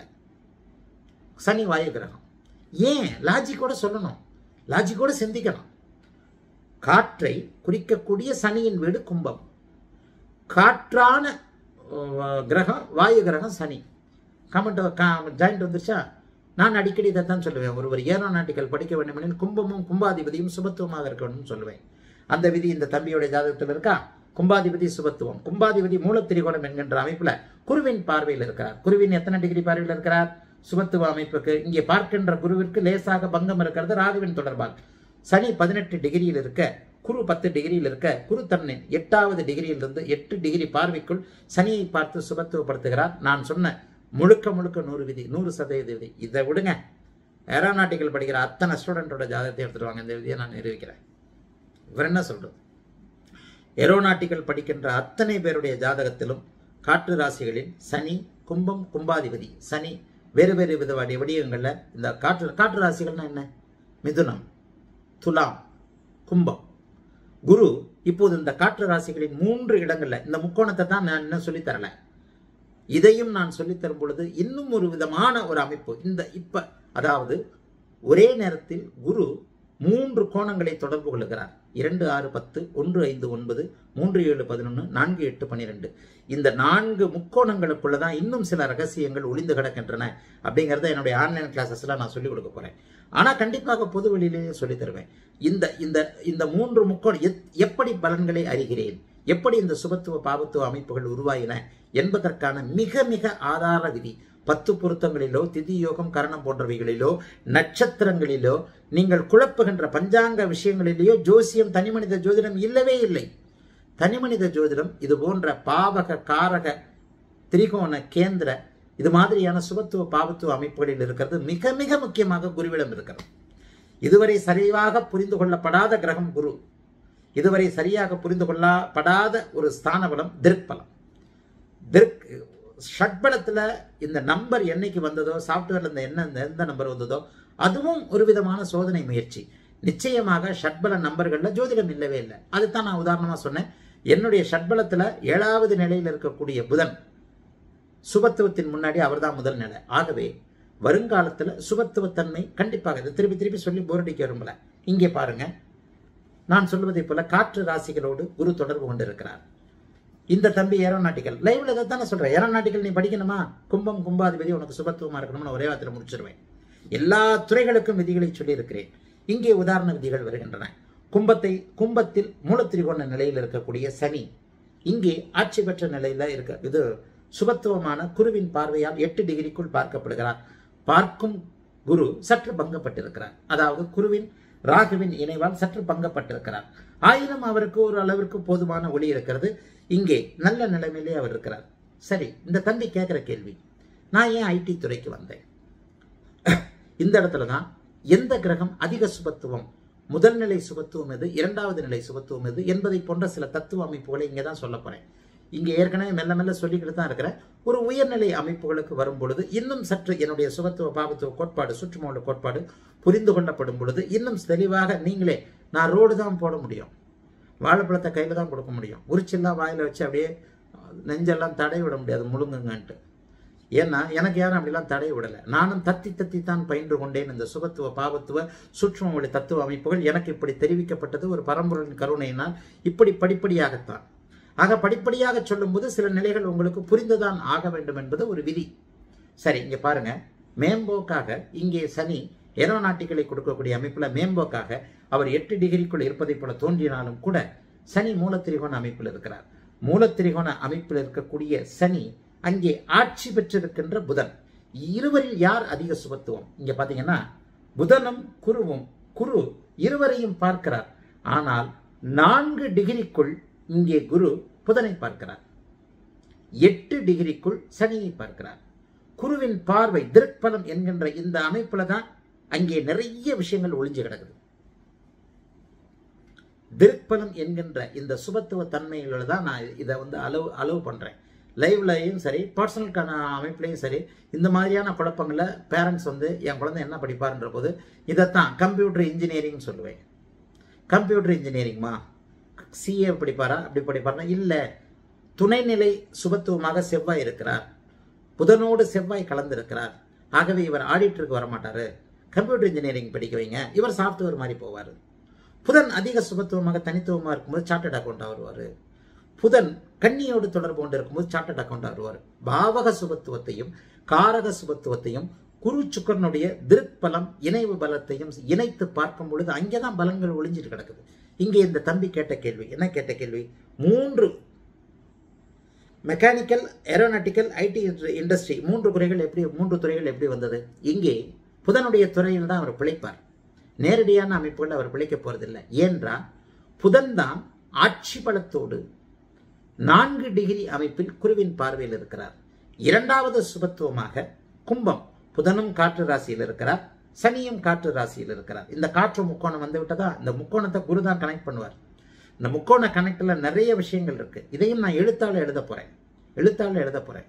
சனி வாயு கிரகம் ஏன் லாஜிக்கோட சொல்லணும் லாஜிக்கோட சிந்திக்கணும் காற்றை குறிக்கக்கூடிய சனியின் வீடு கும்பம் காற்றான அஹ், கிரகம் வாயு கிரகம் சனி கமெண்ட் ஜாயிண்ட் வந்துருச்சா நான் அடிக்கடி இதை தான் சொல்லுவேன் ஒருவர் ஏரோநாட்டிக்கல் படிக்க வேண்டுமெனில் கும்பமும் கும்பாதிபதியும் சுபத்துவமாக இருக்கணும்னு சொல்லுவேன் அந்த விதி இந்த தம்பியோட ஜாதகத்தில் இருக்கா கும்பாதிபதி சுபத்துவம் கும்பாதிபதி மூலத்திரிகோணம் என்கின்ற அமைப்புல குருவின் பார்வையில் இருக்கிறார் குருவின் எத்தனை டிகிரி பார்வையில் இருக்கிறார் சுபத்துவ அமைப்புக்கு இங்கே பார்க்கின்ற குருவிற்கு லேசாக பங்கம் இருக்கிறது ராகுவின் தொடர்பால் சனி பதினெட்டு டிகிரியில் இருக்க குரு பத்து டிகிரியில் இருக்க குரு தன்னை எட்டாவது டிகிரியிலிருந்து எட்டு டிகிரி பார்வைக்குள் சனியை பார்த்து சுபத்துவப்படுத்துகிறார் நான் சொன்ன முழுக்க முழுக்க நூறு விதி நூறு சதவீத விதி இதை விடுங்க ஏரோநாட்டிக்கல் படிக்கிற அத்தனை ஸ்டூடெண்டோட ஜாதகத்தை எடுத்துட்டு வாங்க இந்த விதியை நான் நிரூபிக்கிறேன் இவர் என்ன சொல்றது ஏரோநாட்டிக்கல் படிக்கின்ற அத்தனை பேருடைய ஜாதகத்திலும் காற்று ராசிகளில் சனி கும்பம் கும்பாதிபதி சனி வேறு வேறு வித வடி- வடிவங்கள்ல இந்த காற்று காற்று ராசிகள்னா என்ன மிதுனம் துலாம் கும்பம் குரு இப்போது இந்த காற்று ராசிகளின் மூன்று இடங்கள்ல இந்த முக்கோணத்தை தான் நான் இன்னும் சொல்லித் தரல இதையும் நான் சொல்லித் தரும் பொழுது இன்னும் ஒரு விதமான ஒரு அமைப்பு இந்த இப்ப அதாவது ஒரே நேரத்தில் குரு மூன்று கோணங்களை தொடர்பு கொள்கிறார் இரண்டு ஆறு பத்து ஒன்று ஐந்து ஒன்பது மூன்று ஏழு பதினொன்று நான்கு எட்டு பன்னிரெண்டு இந்த நான்கு முக்கோணங்களுக்குள்ள தான் இன்னும் சில ரகசியங்கள் ஒளிந்து கிடக்கின்றன அப்படிங்கிறத என்னுடைய ஆன்லைன் கிளாஸஸ்ல நான் சொல்லிக் கொடுக்க போறேன் ஆனா கண்டிப்பாக பொது வெளியிலேயே சொல்லித் தருவேன் இந்த இந்த இந்த மூன்று முக்கோணம் எத்- எப்படி பலன்களை அறிகிறேன் எப்படி இந்த சுபத்துவ பாபத்துவ அமைப்புகள் உருவாயின என்பதற்கான மிக மிக ஆதார விதி பத்து பொருத்தங்களிலோ திதி யோகம் கரணம் போன்றவைகளிலோ நட்சத்திரங்களிலோ நீங்கள் குழப்புகின்ற பஞ்சாங்க விஷயங்களிலேயோ ஜோசியம் தனிமனித ஜோதிடம் இல்லவே இல்லை தனிமனித ஜோதிடம் இது போன்ற பாவக காரக திரிகோண கேந்திர இது மாதிரியான சுபத்துவ பாவத்துவ அமைப்புகளில் இருக்கிறது மிக மிக முக்கியமாக குருவிடம் இருக்கிறது இதுவரை சரியாக புரிந்து கொள்ளப்படாத கிரகம் குரு இதுவரை சரியாக புரிந்து கொள்ளப்படாத ஒரு ஸ்தான பலம் திருப்பலம் திர்க் ஷட்பலத்தில் இந்த நம்பர் என்னைக்கு வந்ததோ சாஃப்ட்வேர்ல இந்த என்ன இந்த எந்த நம்பர் வந்ததோ அதுவும் ஒரு விதமான சோதனை முயற்சி நிச்சயமாக ஷட்பல நம்பர்கள்ல ஜோதிடம் இல்லவே இல்லை அதுதான் நான் உதாரணமா சொன்னேன் என்னுடைய ஷட்பலத்துல ஏழாவது நிலையில் இருக்கக்கூடிய புதன் சுபத்துவத்தின் முன்னாடி அவர்தான் முதல் நிலை ஆகவே வருங்காலத்துல சுபத்துவத்தன்மை கண்டிப்பாக இதை திருப்பி திருப்பி சொல்லி போரடிக்க விரும்பல இங்கே பாருங்க நான் சொல்வதைப் போல காற்று ராசிகளோடு குரு தொடர்பு கொண்டிருக்கிறார் இந்த தம்பி ஏரோநாட்டிக்கல் லைவ்ல இதை தானே சொல்றேன் ஏரோநாட்டிக்கல் நீ படிக்கணுமா கும்பம் கும்பாதிபதி உனக்கு சுபத்துவமா இருக்கணும்னு ஒரே வார்த்தையில முடிச்சிருவேன் எல்லா துறைகளுக்கும் விதிகளை சொல்லியிருக்கிறேன் இங்கே உதாரண விதிகள் வருகின்றன கும்பத்தை கும்பத்தில் மூலத்திரிகோண நிலையில் இருக்கக்கூடிய சனி இங்கே ஆட்சி பெற்ற நிலையில இருக்க இது சுபத்துவமான குருவின் பார்வையால் எட்டு டிகிரிக்குள் பார்க்கப்படுகிறார் பார்க்கும் குரு சற்று பங்கப்பட்டிருக்கிறார் அதாவது குருவின் ராகுவின் இணைவால் சற்று பங்கப்பட்டிருக்கிறார் ஆயினும் அவருக்கு ஒரு அளவிற்கு போதுமான ஒளி இருக்கிறது இங்கே நல்ல நிலைமையிலே அவர் இருக்கிறார் சரி இந்த தம்பி கேட்கிற கேள்வி நான் ஏன் ஐடி துறைக்கு வந்தேன் இந்த இடத்துல தான் எந்த கிரகம் அதிக சுபத்துவம் முதல் நிலை சுபத்துவம் எது இரண்டாவது நிலை சுபத்துவம் எது என்பதை போன்ற சில தத்துவ அமைப்புகளை இங்கே தான் சொல்ல போறேன் இங்கே ஏற்கனவே மெல்ல மெல்ல சொல்லிக்கிட்டு தான் இருக்கிறேன் ஒரு உயர்நிலை அமைப்புகளுக்கு வரும் பொழுது இன்னும் சற்று என்னுடைய சுபத்துவ பாபத்துவ கோட்பாடு சுற்றுமூல கோட்பாடு புரிந்து கொள்ளப்படும் பொழுது இன்னும் தெளிவாக நீங்களே நான் ரோடு தான் போட முடியும் வாழைப்பழத்தை கையில் தான் கொடுக்க முடியும் உரிச்செல்லாம் வாயில வச்சு அப்படியே நெஞ்செல்லாம் தடை விட முடியாது முழுங்குங்கன்ட்டு ஏன்னா எனக்கு யாரும் அப்படிலாம் தடை விடலை நானும் தத்தி தத்தி தான் பயின்று கொண்டேன் இந்த சுபத்துவ பாவத்துவ சூட்சும ஒளி தத்துவ அமைப்புகள் எனக்கு இப்படி தெரிவிக்கப்பட்டது ஒரு பரம்பொருளின் கருணையினால் இப்படி படிப்படியாகத்தான் ஆக படிப்படியாக சொல்லும்போது சில நிலைகள் உங்களுக்கு புரிந்துதான் ஆக வேண்டும் என்பது ஒரு விதி சரி இங்க பாருங்க மேம்போக்காக இங்கே சனி ஏரோநாட்டிகளை கொடுக்கக்கூடிய அமைப்புல மேம்போக்காக அவர் எட்டு டிகிரிக்குள் இருப்பதைப் போல தோன்றினாலும் கூட சனி மூலத்திரிகோண அமைப்பில் இருக்கிறார் மூலத்திரிகோண அமைப்பில் இருக்கக்கூடிய சனி அங்கே ஆட்சி பெற்றிருக்கின்ற புதன் இருவரில் யார் அதிக சுபத்துவம் இங்க பாத்தீங்கன்னா புதனும் குருவும் குரு இருவரையும் பார்க்கிறார் ஆனால் நான்கு டிகிரிக்குள் இங்கே குரு புதனை பார்க்கிறார் எட்டு டிகிரிக்குள் சனியை பார்க்கிறார் குருவின் பார்வை திருப்பலம் என்கின்ற இந்த அமைப்புல தான் அங்கே நிறைய விஷயங்கள் ஒளிஞ்சு கிடக்குது திருப்பலம் என்கின்ற இந்த சுபத்துவ தன்மைகளோட தான் நான் இதை வந்து அலோவ் அலோவ் பண்ணுறேன் லைவ்லையும் சரி பர்சனல் அமைப்புலையும் சரி இந்த மாதிரியான குழப்பங்களை பேரண்ட்ஸ் வந்து என் குழந்தை என்ன படிப்பாருன்ற போது இதைத்தான் கம்ப்யூட்டர் இன்ஜினியரிங் சொல்லுவேன் கம்ப்யூட்டர் இன்ஜினியரிங்மா சிஏ படிப்பாரா அப்படி படிப்பாரா இல்லை துணைநிலை சுபத்துவமாக செவ்வாய் இருக்கிறார் புதனோடு செவ்வாய் கலந்திருக்கிறார் ஆகவே இவர் ஆடிட்டருக்கு வரமாட்டாரு கம்ப்யூட்டர் இன்ஜினியரிங் படிக்க வைங்க இவர் சாஃப்ட்வேர் மாதிரி போவார் புதன் அதிக சுபத்துவமாக தனித்துவமாக இருக்கும்போது சார்ட்டர்ட் அக்கௌண்ட்டாக வருவார் புதன் கன்னியோடு தொடர்பு கொண்டு இருக்கும்போது சார்ட்டர்ட் அக்கௌண்ட்டாக வருவார் பாவக சுபத்துவத்தையும் காரக சுபத்துவத்தையும் குரு சுக்கரனுடைய திருப்பலம் இணைவு பலத்தையும் இணைத்து பார்க்கும் பொழுது அங்கே தான் பலங்கள் ஒளிஞ்சிட்டு கிடக்குது இங்கே இந்த தம்பி கேட்ட கேள்வி என்ன கேட்ட கேள்வி மூன்று மெக்கானிக்கல் ஏரோநாட்டிக்கல் ஐடி இண்டஸ்ட்ரி மூன்று துறைகள் எப்படி மூன்று துறைகள் எப்படி வந்தது இங்கே புதனுடைய துறையில் தான் அவர் பிழைப்பார் நேரடியான அமைப்புகள் அவர் பிழைக்க போறதில்லை ஏன்றால் புதன் தான் ஆட்சி பலத்தோடு நான்கு டிகிரி அமைப்பில் குருவின் பார்வையில் இருக்கிறார் இரண்டாவது சுபத்துவமாக கும்பம் புதனும் காற்று ராசியில் இருக்கிறார் சனியும் காற்று ராசியில் இருக்கிறார் இந்த காற்று முக்கோணம் வந்து விட்டதா இந்த முக்கோணத்தை குரு தான் கனெக்ட் பண்ணுவார் இந்த முக்கோண கணக்கில் நிறைய விஷயங்கள் இருக்கு இதையும் நான் எழுத்தால எழுத போறேன் எழுத்தால எழுத போறேன்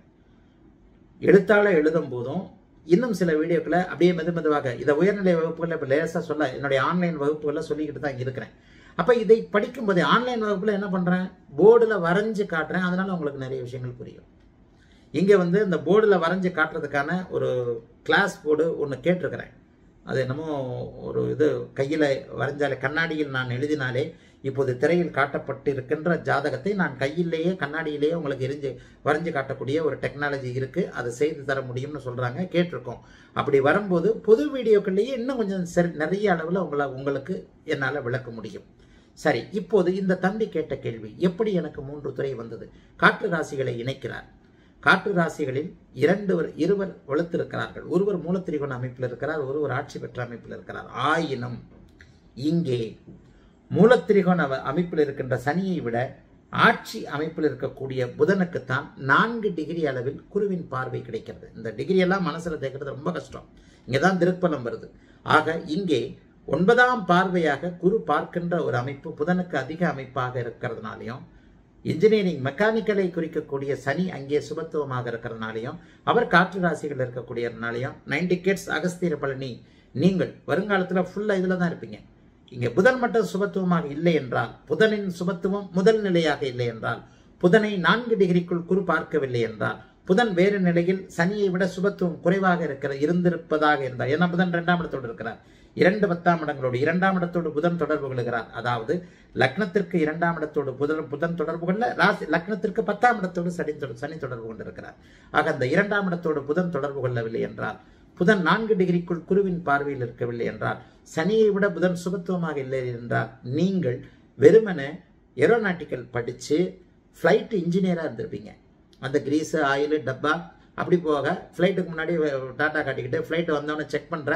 எழுத்தால எழுதும் போதும் இன்னும் சில வீடியோக்களை அப்படியே மெது மெதுவாக இதை உயர்நிலை வகுப்புகளில் இப்போ லேசாக சொல்ல என்னுடைய ஆன்லைன் வகுப்புகளில் சொல்லிக்கிட்டு தான் இருக்கிறேன் அப்போ இதை படிக்கும்போது ஆன்லைன் வகுப்பில் என்ன பண்ணுறேன் போர்டில் வரைஞ்சு காட்டுறேன் அதனால உங்களுக்கு நிறைய விஷயங்கள் புரியும் இங்கே வந்து இந்த போர்டில் வரைஞ்சு காட்டுறதுக்கான ஒரு கிளாஸ் போர்டு ஒன்று கேட்டிருக்கிறேன் அது என்னமோ ஒரு இது கையில் வரைஞ்சாலே கண்ணாடியில் நான் எழுதினாலே இப்போது திரையில் காட்டப்பட்டு இருக்கின்ற ஜாதகத்தை நான் கையிலேயே கண்ணாடியிலேயே உங்களுக்கு எரிஞ்சு வரைஞ்சு காட்டக்கூடிய ஒரு டெக்னாலஜி இருக்குது அதை செய்து தர முடியும்னு சொல்கிறாங்க கேட்டிருக்கோம் அப்படி வரும்போது பொது வீடியோக்கள்லேயே இன்னும் கொஞ்சம் சரி நிறைய அளவில் உங்களை உங்களுக்கு என்னால் விளக்க முடியும் சரி இப்போது இந்த தம்பி கேட்ட கேள்வி எப்படி எனக்கு மூன்று துறை வந்தது காற்று ராசிகளை இணைக்கிறார் காற்று ராசிகளில் இரண்டு இருவர் வலுத்திருக்கிறார்கள் ஒருவர் மூலத்திரிகோண அமைப்பில் இருக்கிறார் ஒருவர் ஆட்சி பெற்ற அமைப்பில் இருக்கிறார் ஆயினும் இங்கே மூலத்திரிகோண அமைப்பில் இருக்கின்ற சனியை விட ஆட்சி அமைப்பில் இருக்கக்கூடிய புதனுக்குத்தான் நான்கு டிகிரி அளவில் குருவின் பார்வை கிடைக்கிறது இந்த டிகிரி எல்லாம் மனசுல தேக்கிறது ரொம்ப கஷ்டம் இங்கே தான் திருப்பலம் வருது ஆக இங்கே ஒன்பதாம் பார்வையாக குரு பார்க்கின்ற ஒரு அமைப்பு புதனுக்கு அதிக அமைப்பாக இருக்கிறதுனாலையும் இன்ஜினியரிங் மெக்கானிக்கலை குறிக்கக்கூடிய சனி அங்கே சுபத்துவமாக இருக்கிறதுனாலையும் அவர் காற்று ராசிகள் இருக்கக்கூடியதுனாலையும் நைன்டி கேட்ஸ் அகஸ்திர பழனி நீங்கள் வருங்காலத்தில் ஃபுல்லாக இதில் தான் இருப்பீங்க இங்கே புதன் மட்டும் சுபத்துவமாக இல்லை என்றால் புதனின் சுபத்துவம் முதல் நிலையாக இல்லை என்றால் புதனை நான்கு டிகிரிக்குள் குறு பார்க்கவில்லை என்றால் புதன் வேறு நிலையில் சனியை விட சுபத்துவம் குறைவாக இருக்கிற இருந்திருப்பதாக இருந்தால் ஏன்னா புதன் இரண்டாம் இடத்தோடு இருக்கிறார் இரண்டு பத்தாம் இடங்களோடு இரண்டாம் இடத்தோடு புதன் தொடர்பு கொள்கிறார் அதாவது லக்னத்திற்கு இரண்டாம் இடத்தோடு புதன் புதன் தொடர்பு கொள்ள ராசி லக்னத்திற்கு பத்தாம் இடத்தோடு சனி சனி தொடர்பு கொண்டிருக்கிறார் ஆக அந்த இரண்டாம் இடத்தோடு புதன் தொடர்பு கொள்ளவில்லை என்றால் புதன் நான்கு டிகிரிக்குள் குருவின் பார்வையில் இருக்கவில்லை என்றால் சனியை விட புதன் சுபத்துவமாக இல்லை என்றால் நீங்கள் வெறுமன ஏரோநாட்டிக்கல் படித்து ஃப்ளைட் இன்ஜினியராக இருந்திருப்பீங்க அந்த கிரீஸு ஆயில் டப்பா அப்படி போக ஃப்ளைட்டுக்கு முன்னாடி டாட்டா காட்டிக்கிட்டு ஃப்ளைட் வந்தோடனே செக் பண்ணுற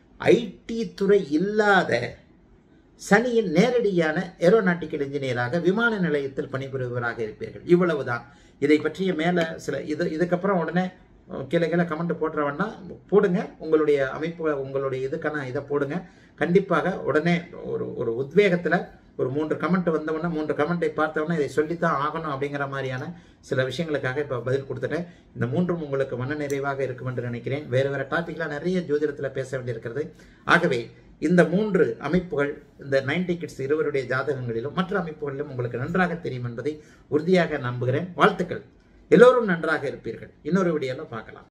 ஐடி துறை இல்லாத சனியின் நேரடியான ஏரோநாட்டிக்கல் இன்ஜினியராக விமான நிலையத்தில் பணிபுரிபவராக இருப்பீர்கள் இவ்வளவுதான் இதை பற்றிய மேலே சில இது இதுக்கப்புறம் உடனே கீழே கீழே கமெண்ட் போட்டுறவன்னா போடுங்க உங்களுடைய அமைப்பு உங்களுடைய இதுக்கான இதை போடுங்க கண்டிப்பாக உடனே ஒரு ஒரு உத்வேகத்தில் ஒரு மூன்று கமெண்ட் வந்தவொடனே மூன்று கமெண்ட்டை பார்த்தவொடனே இதை சொல்லித்தான் ஆகணும் அப்படிங்கிற மாதிரியான சில விஷயங்களுக்காக இப்போ பதில் கொடுத்துட்டேன் இந்த மூன்றும் உங்களுக்கு மன நிறைவாக இருக்கும் என்று நினைக்கிறேன் வேறு வேறு டாப்பிக்லாம் நிறைய ஜோதிடத்தில் பேச வேண்டியிருக்கிறது ஆகவே இந்த மூன்று அமைப்புகள் இந்த நைன்டி கிட்ஸ் இருவருடைய ஜாதகங்களிலும் மற்ற அமைப்புகளிலும் உங்களுக்கு நன்றாக தெரியும் என்பதை உறுதியாக நம்புகிறேன் வாழ்த்துக்கள் எல்லோரும் நன்றாக இருப்பீர்கள் இன்னொரு வீடியோவில் பார்க்கலாம்